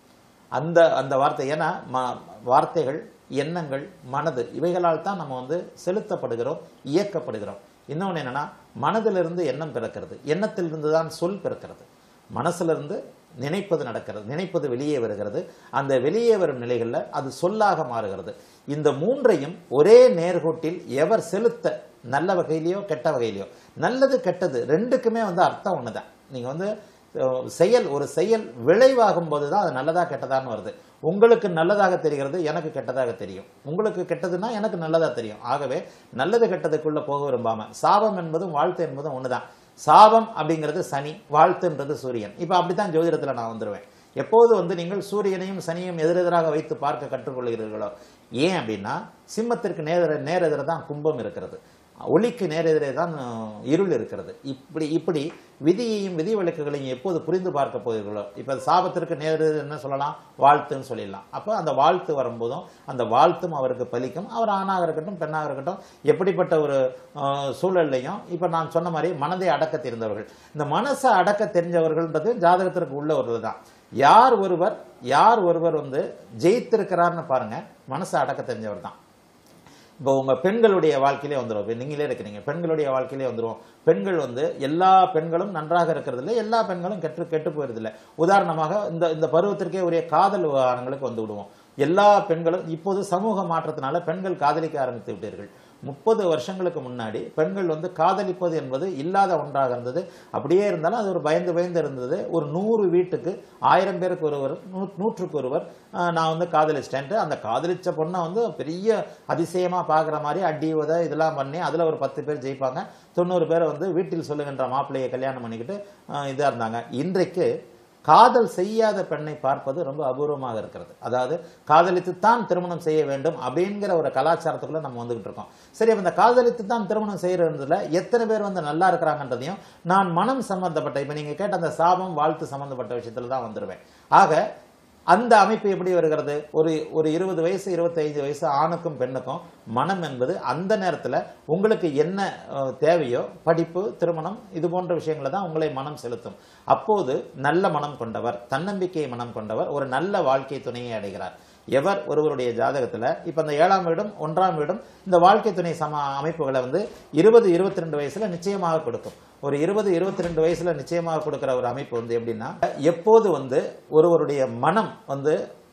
அந்த அந்த வார்த்தை ஏன்னா ம- வார்த்தைகள் எண்ணங்கள் மனது இவைகளால் தான் நம்ம வந்து செலுத்தப்படுகிறோம் இயக்கப்படுகிறோம் இன்னொன்று என்னன்னா மனதிலிருந்து எண்ணம் பிறக்கிறது எண்ணத்திலிருந்து தான் சொல் பிறக்கிறது மனசிலிருந்து நினைப்பது நடக்கிறது நினைப்பது வெளியே வருகிறது அந்த வெளியே வரும் நிலைகளில் அது சொல்லாக மாறுகிறது இந்த மூன்றையும் ஒரே நேர்கோட்டில் எவர் செலுத்த நல்ல வகையிலையோ கெட்ட வகையிலையோ நல்லது கெட்டது ரெண்டுக்குமே வந்து அர்த்தம் ஒண்ணுதான் நீங்க வந்து அஹ், செயல் ஒரு செயல் விளைவாகும் போது தான் அது நல்லதா கெட்டதான்னு வருது உங்களுக்கு நல்லதாக தெரிகிறது எனக்கு கெட்டதாக தெரியும் உங்களுக்கு கெட்டதுன்னா எனக்கு நல்லதா தெரியும் ஆகவே நல்லது கெட்டதுக்குள்ள போக விரும்பாம சாபம் என்பதும் வாழ்த்து என்பதும் ஒண்ணுதான் சாபம் அப்படிங்கிறது சனி வாழ்த்துன்றது சூரியன் இப்போ அப்படித்தான் ஜோதிடத்துல நான் வந்துருவேன் எப்போது வந்து நீங்கள் சூரியனையும் சனியும் எதிரெதிராக வைத்து பார்க்க கற்றுக்கொள்கிறீர்களோ ஏன் அப்படின்னா சிம்மத்திற்கு நேர நேரெதிர தான் கும்பம் இருக்கிறது ஒளிக்கு நேரெதிரே தான் அஹ், இருள் இருக்கிறது இப்படி இப்படி விதியையும் விதி விலக்குகளையும் எப்போது புரிந்து பார்க்க போகிறீர்களோ இப்போ சாபத்திற்கு நேரெதிர் என்ன சொல்லலாம் வாழ்த்துன்னு சொல்லிடலாம் அப்போ அந்த வாழ்த்து வரும்போதும் அந்த வாழ்த்தும் அவருக்கு பலிக்கும் அவர் ஆணாக இருக்கட்டும் பெண்ணாக இருக்கட்டும் எப்படிப்பட்ட ஒரு அஹ், சூழல்லையும் இப்போ நான் சொன்ன மாதிரி மனதை அடக்க தெரிந்தவர்கள் இந்த மனசை அடக்க தெரிஞ்சவர்கள்ன்றது ஜாதகத்திற்கு உள்ளவர்கள் தான் யார் ஒருவர் யார் ஒருவர் வந்து ஜெயித்திருக்கிறார்னு பாருங்க மனசை அடக்க தெரிஞ்சவர் தான் இப்போ உங்க பெண்களுடைய வாழ்க்கையிலே வந்துடும் இப்போ நீங்களே இருக்கிறீங்க பெண்களுடைய வாழ்க்கையிலே வந்துரும் பெண்கள் வந்து எல்லா பெண்களும் நன்றாக இருக்கிறது இல்லை எல்லா பெண்களும் கெட்டு கெட்டு போயிருது இல்லை உதாரணமாக இந்த இந்த பருவத்திற்கே உரிய காதல் விவகாரங்களுக்கு வந்து விடுவோம் எல்லா பெண்களும் இப்போது சமூக மாற்றத்தினால பெண்கள் காதலிக்க ஆரம்பித்து விட்டீர்கள் முப்பது வருஷங்களுக்கு முன்னாடி பெண்கள் வந்து காதலிப்பது என்பது இல்லாத ஒன்றாக இருந்தது அப்படியே இருந்தாலும் அது ஒரு பயந்து பயந்து இருந்தது ஒரு நூறு வீட்டுக்கு ஆயிரம் பேருக்கு ஒருவர் நூ- நூற்றுக்கு ஒருவர் ஆஹ், நான் வந்து காதலிச்சிட்டேன்ட்டு அந்த காதலிச்ச பொண்ணை வந்து பெரிய அதிசயமா பார்க்குற மாதிரி அடி உத இதெல்லாம் பண்ணி அதுல ஒரு பத்து பேர் ஜெயிப்பாங்க தொண்ணூறு பேரை வந்து வீட்டில் சொல்லுகின்ற மாப்பிள்ளையை கல்யாணம் பண்ணிக்கிட்டு ஆஹ், இதா இருந்தாங்க இன்றைக்கு காதல் செய்யாத பெண்ணை பார்ப்பது ரொம்ப அபூர்வமாக இருக்கிறது அதாவது காதலித்து தான் திருமணம் செய்ய வேண்டும் அப்படிங்கிற ஒரு கலாச்சாரத்துக்குள்ள நம்ம வந்துகிட்டு இருக்கோம் சரி அப்ப இந்த காதலித்து தான் திருமணம் செய்யறதுல எத்தனை பேர் வந்து நல்லா இருக்கிறாங்கன்றதையும் நான் மனம் சம்பந்தப்பட்ட இப்ப நீங்க கேட்ட அந்த சாபம் வாழ்த்து சம்பந்தப்பட்ட விஷயத்துல தான் வந்துருவேன் ஆக அந்த அமைப்பு எப்படி வருகிறது ஒரு ஒரு இருபது வயசு இருபத்தைந்து வயசு ஆணுக்கும் பெண்ணுக்கும் மனம் என்பது அந்த நேரத்துல உங்களுக்கு என்ன அஹ், தேவையோ படிப்பு திருமணம் இது போன்ற விஷயங்களை தான் உங்களை மனம் செலுத்தும் அப்போது நல்ல மனம் கொண்டவர் தன்னம்பிக்கை மனம் கொண்டவர் ஒரு நல்ல வாழ்க்கை துணையை அடைகிறார் எவர் ஒருவருடைய ஜாதகத்துல இப்ப இந்த ஏழாம் வீடும் ஒன்றாம் வீடும் இந்த வாழ்க்கை துணை சம அமைப்புகளை வந்து இருபது இருபத்தி ரெண்டு வயசுல நிச்சயமாக கொடுக்கும் ஒரு இருபது இருபத்தி ரெண்டு வயசுல நிச்சயமாக கொடுக்கிற ஒரு அமைப்பு வந்து எப்படின்னா எப்போது வந்து ஒருவருடைய மனம் வந்து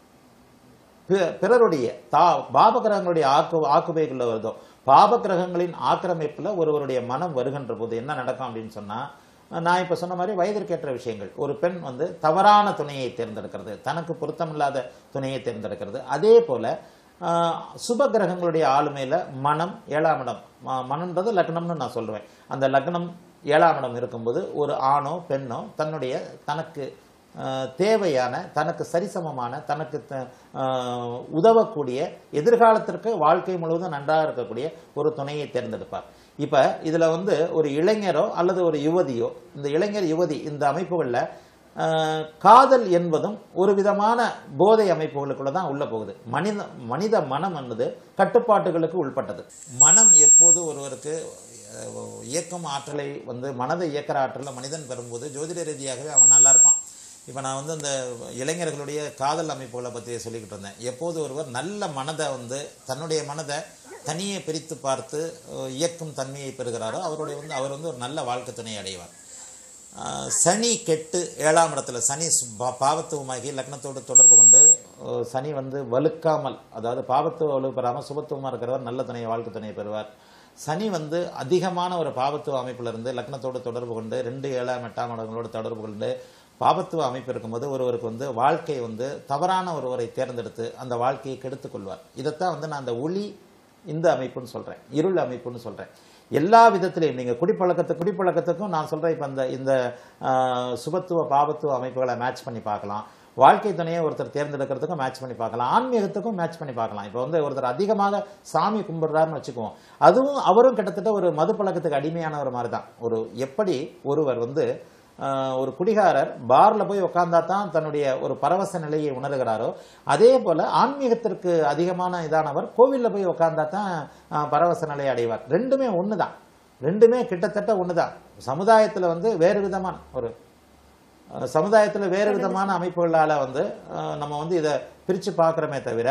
பி- பிறருடைய தா பாபகிரகங்களுடைய ஆக்கு ஆக்குபைக்குள்ள வருதோ பாபகிரகங்களின் ஆக்கிரமிப்புல ஒருவருடைய மனம் வருகின்ற போது என்ன நடக்கும் அப்படின்னு சொன்னா நான் இப்ப சொன்ன மாதிரி வயதிற்கேற்ற விஷயங்கள் ஒரு பெண் வந்து தவறான துணையை தேர்ந்தெடுக்கிறது தனக்கு பொருத்தமில்லாத துணையை தேர்ந்தெடுக்கிறது அதே போல ஆஹ், சுப கிரகங்களுடைய ஆளுமையில மனம் ஏழாம் இடம் ம- மனம்ன்றது லக்னம்னு நான் சொல்றேன் அந்த லக்னம் ஏழாம் இடம் இருக்கும்போது ஒரு ஆணோ பெண்ணோ தன்னுடைய தனக்கு ஆஹ், தேவையான தனக்கு சரிசமமான தனக்கு த- ஆஹ், உதவக்கூடிய எதிர்காலத்திற்கு வாழ்க்கை முழுவதும் நன்றாக இருக்கக்கூடிய ஒரு துணையை தேர்ந்தெடுப்பார் இப்ப இதுல வந்து ஒரு இளைஞரோ அல்லது ஒரு யுவதியோ இந்த இளைஞர் யுவதி இந்த அமைப்புகள்ல ஆஹ், காதல் என்பதும் ஒரு விதமான போதை அமைப்புகளுக்குள்ள தான் உள்ள போகுது மனித மனித மனம் என்பது கட்டுப்பாட்டுகளுக்கு உட்பட்டது மனம் எப்போது ஒருவருக்கு அஹ், இயக்கும் ஆற்றலை வந்து மனதை இயக்கிற ஆற்றலை மனிதன் பெறும்போது ஜோதிட ரீதியாகவே அவன் நல்லா இருப்பான் இப்போ நான் வந்து இந்த இளைஞர்களுடைய காதல் அமைப்புகளை பற்றி சொல்லிக்கிட்டு இருந்தேன் எப்போது ஒருவர் நல்ல மனதை வந்து தன்னுடைய மனதை தனியே பிரித்து பார்த்து அஹ், இயக்கும் தன்மையை பெறுகிறாரோ அவருடைய வந்து அவர் வந்து ஒரு நல்ல வாழ்க்கை துணை அடைவார் ஆஹ் சனி கெட்டு ஏழாம் இடத்துல சனி சு- பா- பாவத்துவமாகி லக்னத்தோடு தொடர்பு கொண்டு அஹ் சனி வந்து வலுக்காமல் அதாவது பாவத்துவ வலு பெறாமல் சுபத்துவமாக இருக்கிறவர் நல்ல துணையை வாழ்க்கை துணையை பெறுவார் சனி வந்து அதிகமான ஒரு பாவத்துவ அமைப்புல இருந்து லக்னத்தோடு தொடர்பு கொண்டு ரெண்டு ஏழாம் எட்டாம் இடங்களோடு தொடர்பு கொண்டு பாபத்துவ அமைப்பு இருக்கும்போது ஒருவருக்கு வந்து வாழ்க்கை வந்து தவறான ஒருவரை தேர்ந்தெடுத்து அந்த வாழ்க்கையை கெடுத்துக் கொள்வார் இதைத்தான் வந்து நான் அந்த ஒளி இந்த அமைப்புன்னு சொல்றேன் இருள் அமைப்புன்னு சொல்றேன் எல்லா விதத்திலையும் நீங்க குடிப்பழக்கத்து குடிப்பழக்கத்துக்கும் நான் சொல்றேன் இப்ப இந்த இந்த ஆஹ், சுபத்துவ பாபத்துவ அமைப்புகளை மேட்ச் பண்ணி பார்க்கலாம் வாழ்க்கை துணையை ஒருத்தர் தேர்ந்தெடுக்கிறதுக்கும் மேட்ச் பண்ணி பார்க்கலாம் ஆன்மீகத்துக்கும் மேட்ச் பண்ணி பார்க்கலாம் இப்போ வந்து ஒருத்தர் அதிகமாக சாமி கும்பிடுறாருன்னு வச்சுக்குவோம் அதுவும் அவரும் கிட்டத்தட்ட ஒரு மது பழக்கத்துக்கு அடிமையானவர் மாதிரி தான் ஒரு எப்படி ஒருவர் வந்து ஆஹ், ஒரு குடிகாரர் பார்ல போய் உட்கார்ந்தா தான் தன்னுடைய ஒரு பரவச நிலையை உணர்கிறாரோ அதே போல ஆன்மீகத்திற்கு அதிகமான இதானவர் கோவில்ல போய் உட்கார்ந்தா தான் ஆஹ், பரவச நிலையை அடைவார் ரெண்டுமே ஒண்ணுதான் ரெண்டுமே கிட்டத்தட்ட ஒண்ணுதான் சமுதாயத்துல வந்து வேறு விதமான ஒரு அஹ், சமுதாயத்துல வேறு விதமான அமைப்புகளால வந்து அஹ், நம்ம வந்து இதை பிரிச்சு பார்க்கிறோமே தவிர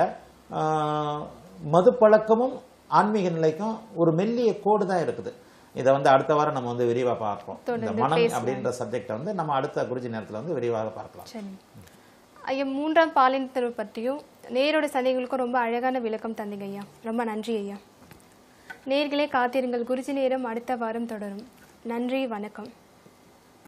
அஹ், மது பழக்கமும் ஆன்மீக நிலைக்கும் ஒரு மெல்லிய கோடு தான் இருக்குது இதை வந்து அடுத்த வாரம் நம்ம வந்து விரிவா பார்ப்போம் இந்த தொடர்ந்து மனம் பேசலாம். அப்படின்ற சப்ஜெக்டை வந்து நம்ம அடுத்த குருஜி நேரத்துல வந்து விரிவாக பார்க்கலாம் சரி ஐயா மூன்றாம் பாலினத்தை பற்றியும் நேரோட சந்தேகங்களுக்கும் ரொம்ப அழகான விளக்கம் தந்தீங்க ஐயா ரொம்ப நன்றி ஐயா நேர்களே காத்திருங்கள் குருஜி நேரம் அடுத்த வாரம் தொடரும் நன்றி வணக்கம்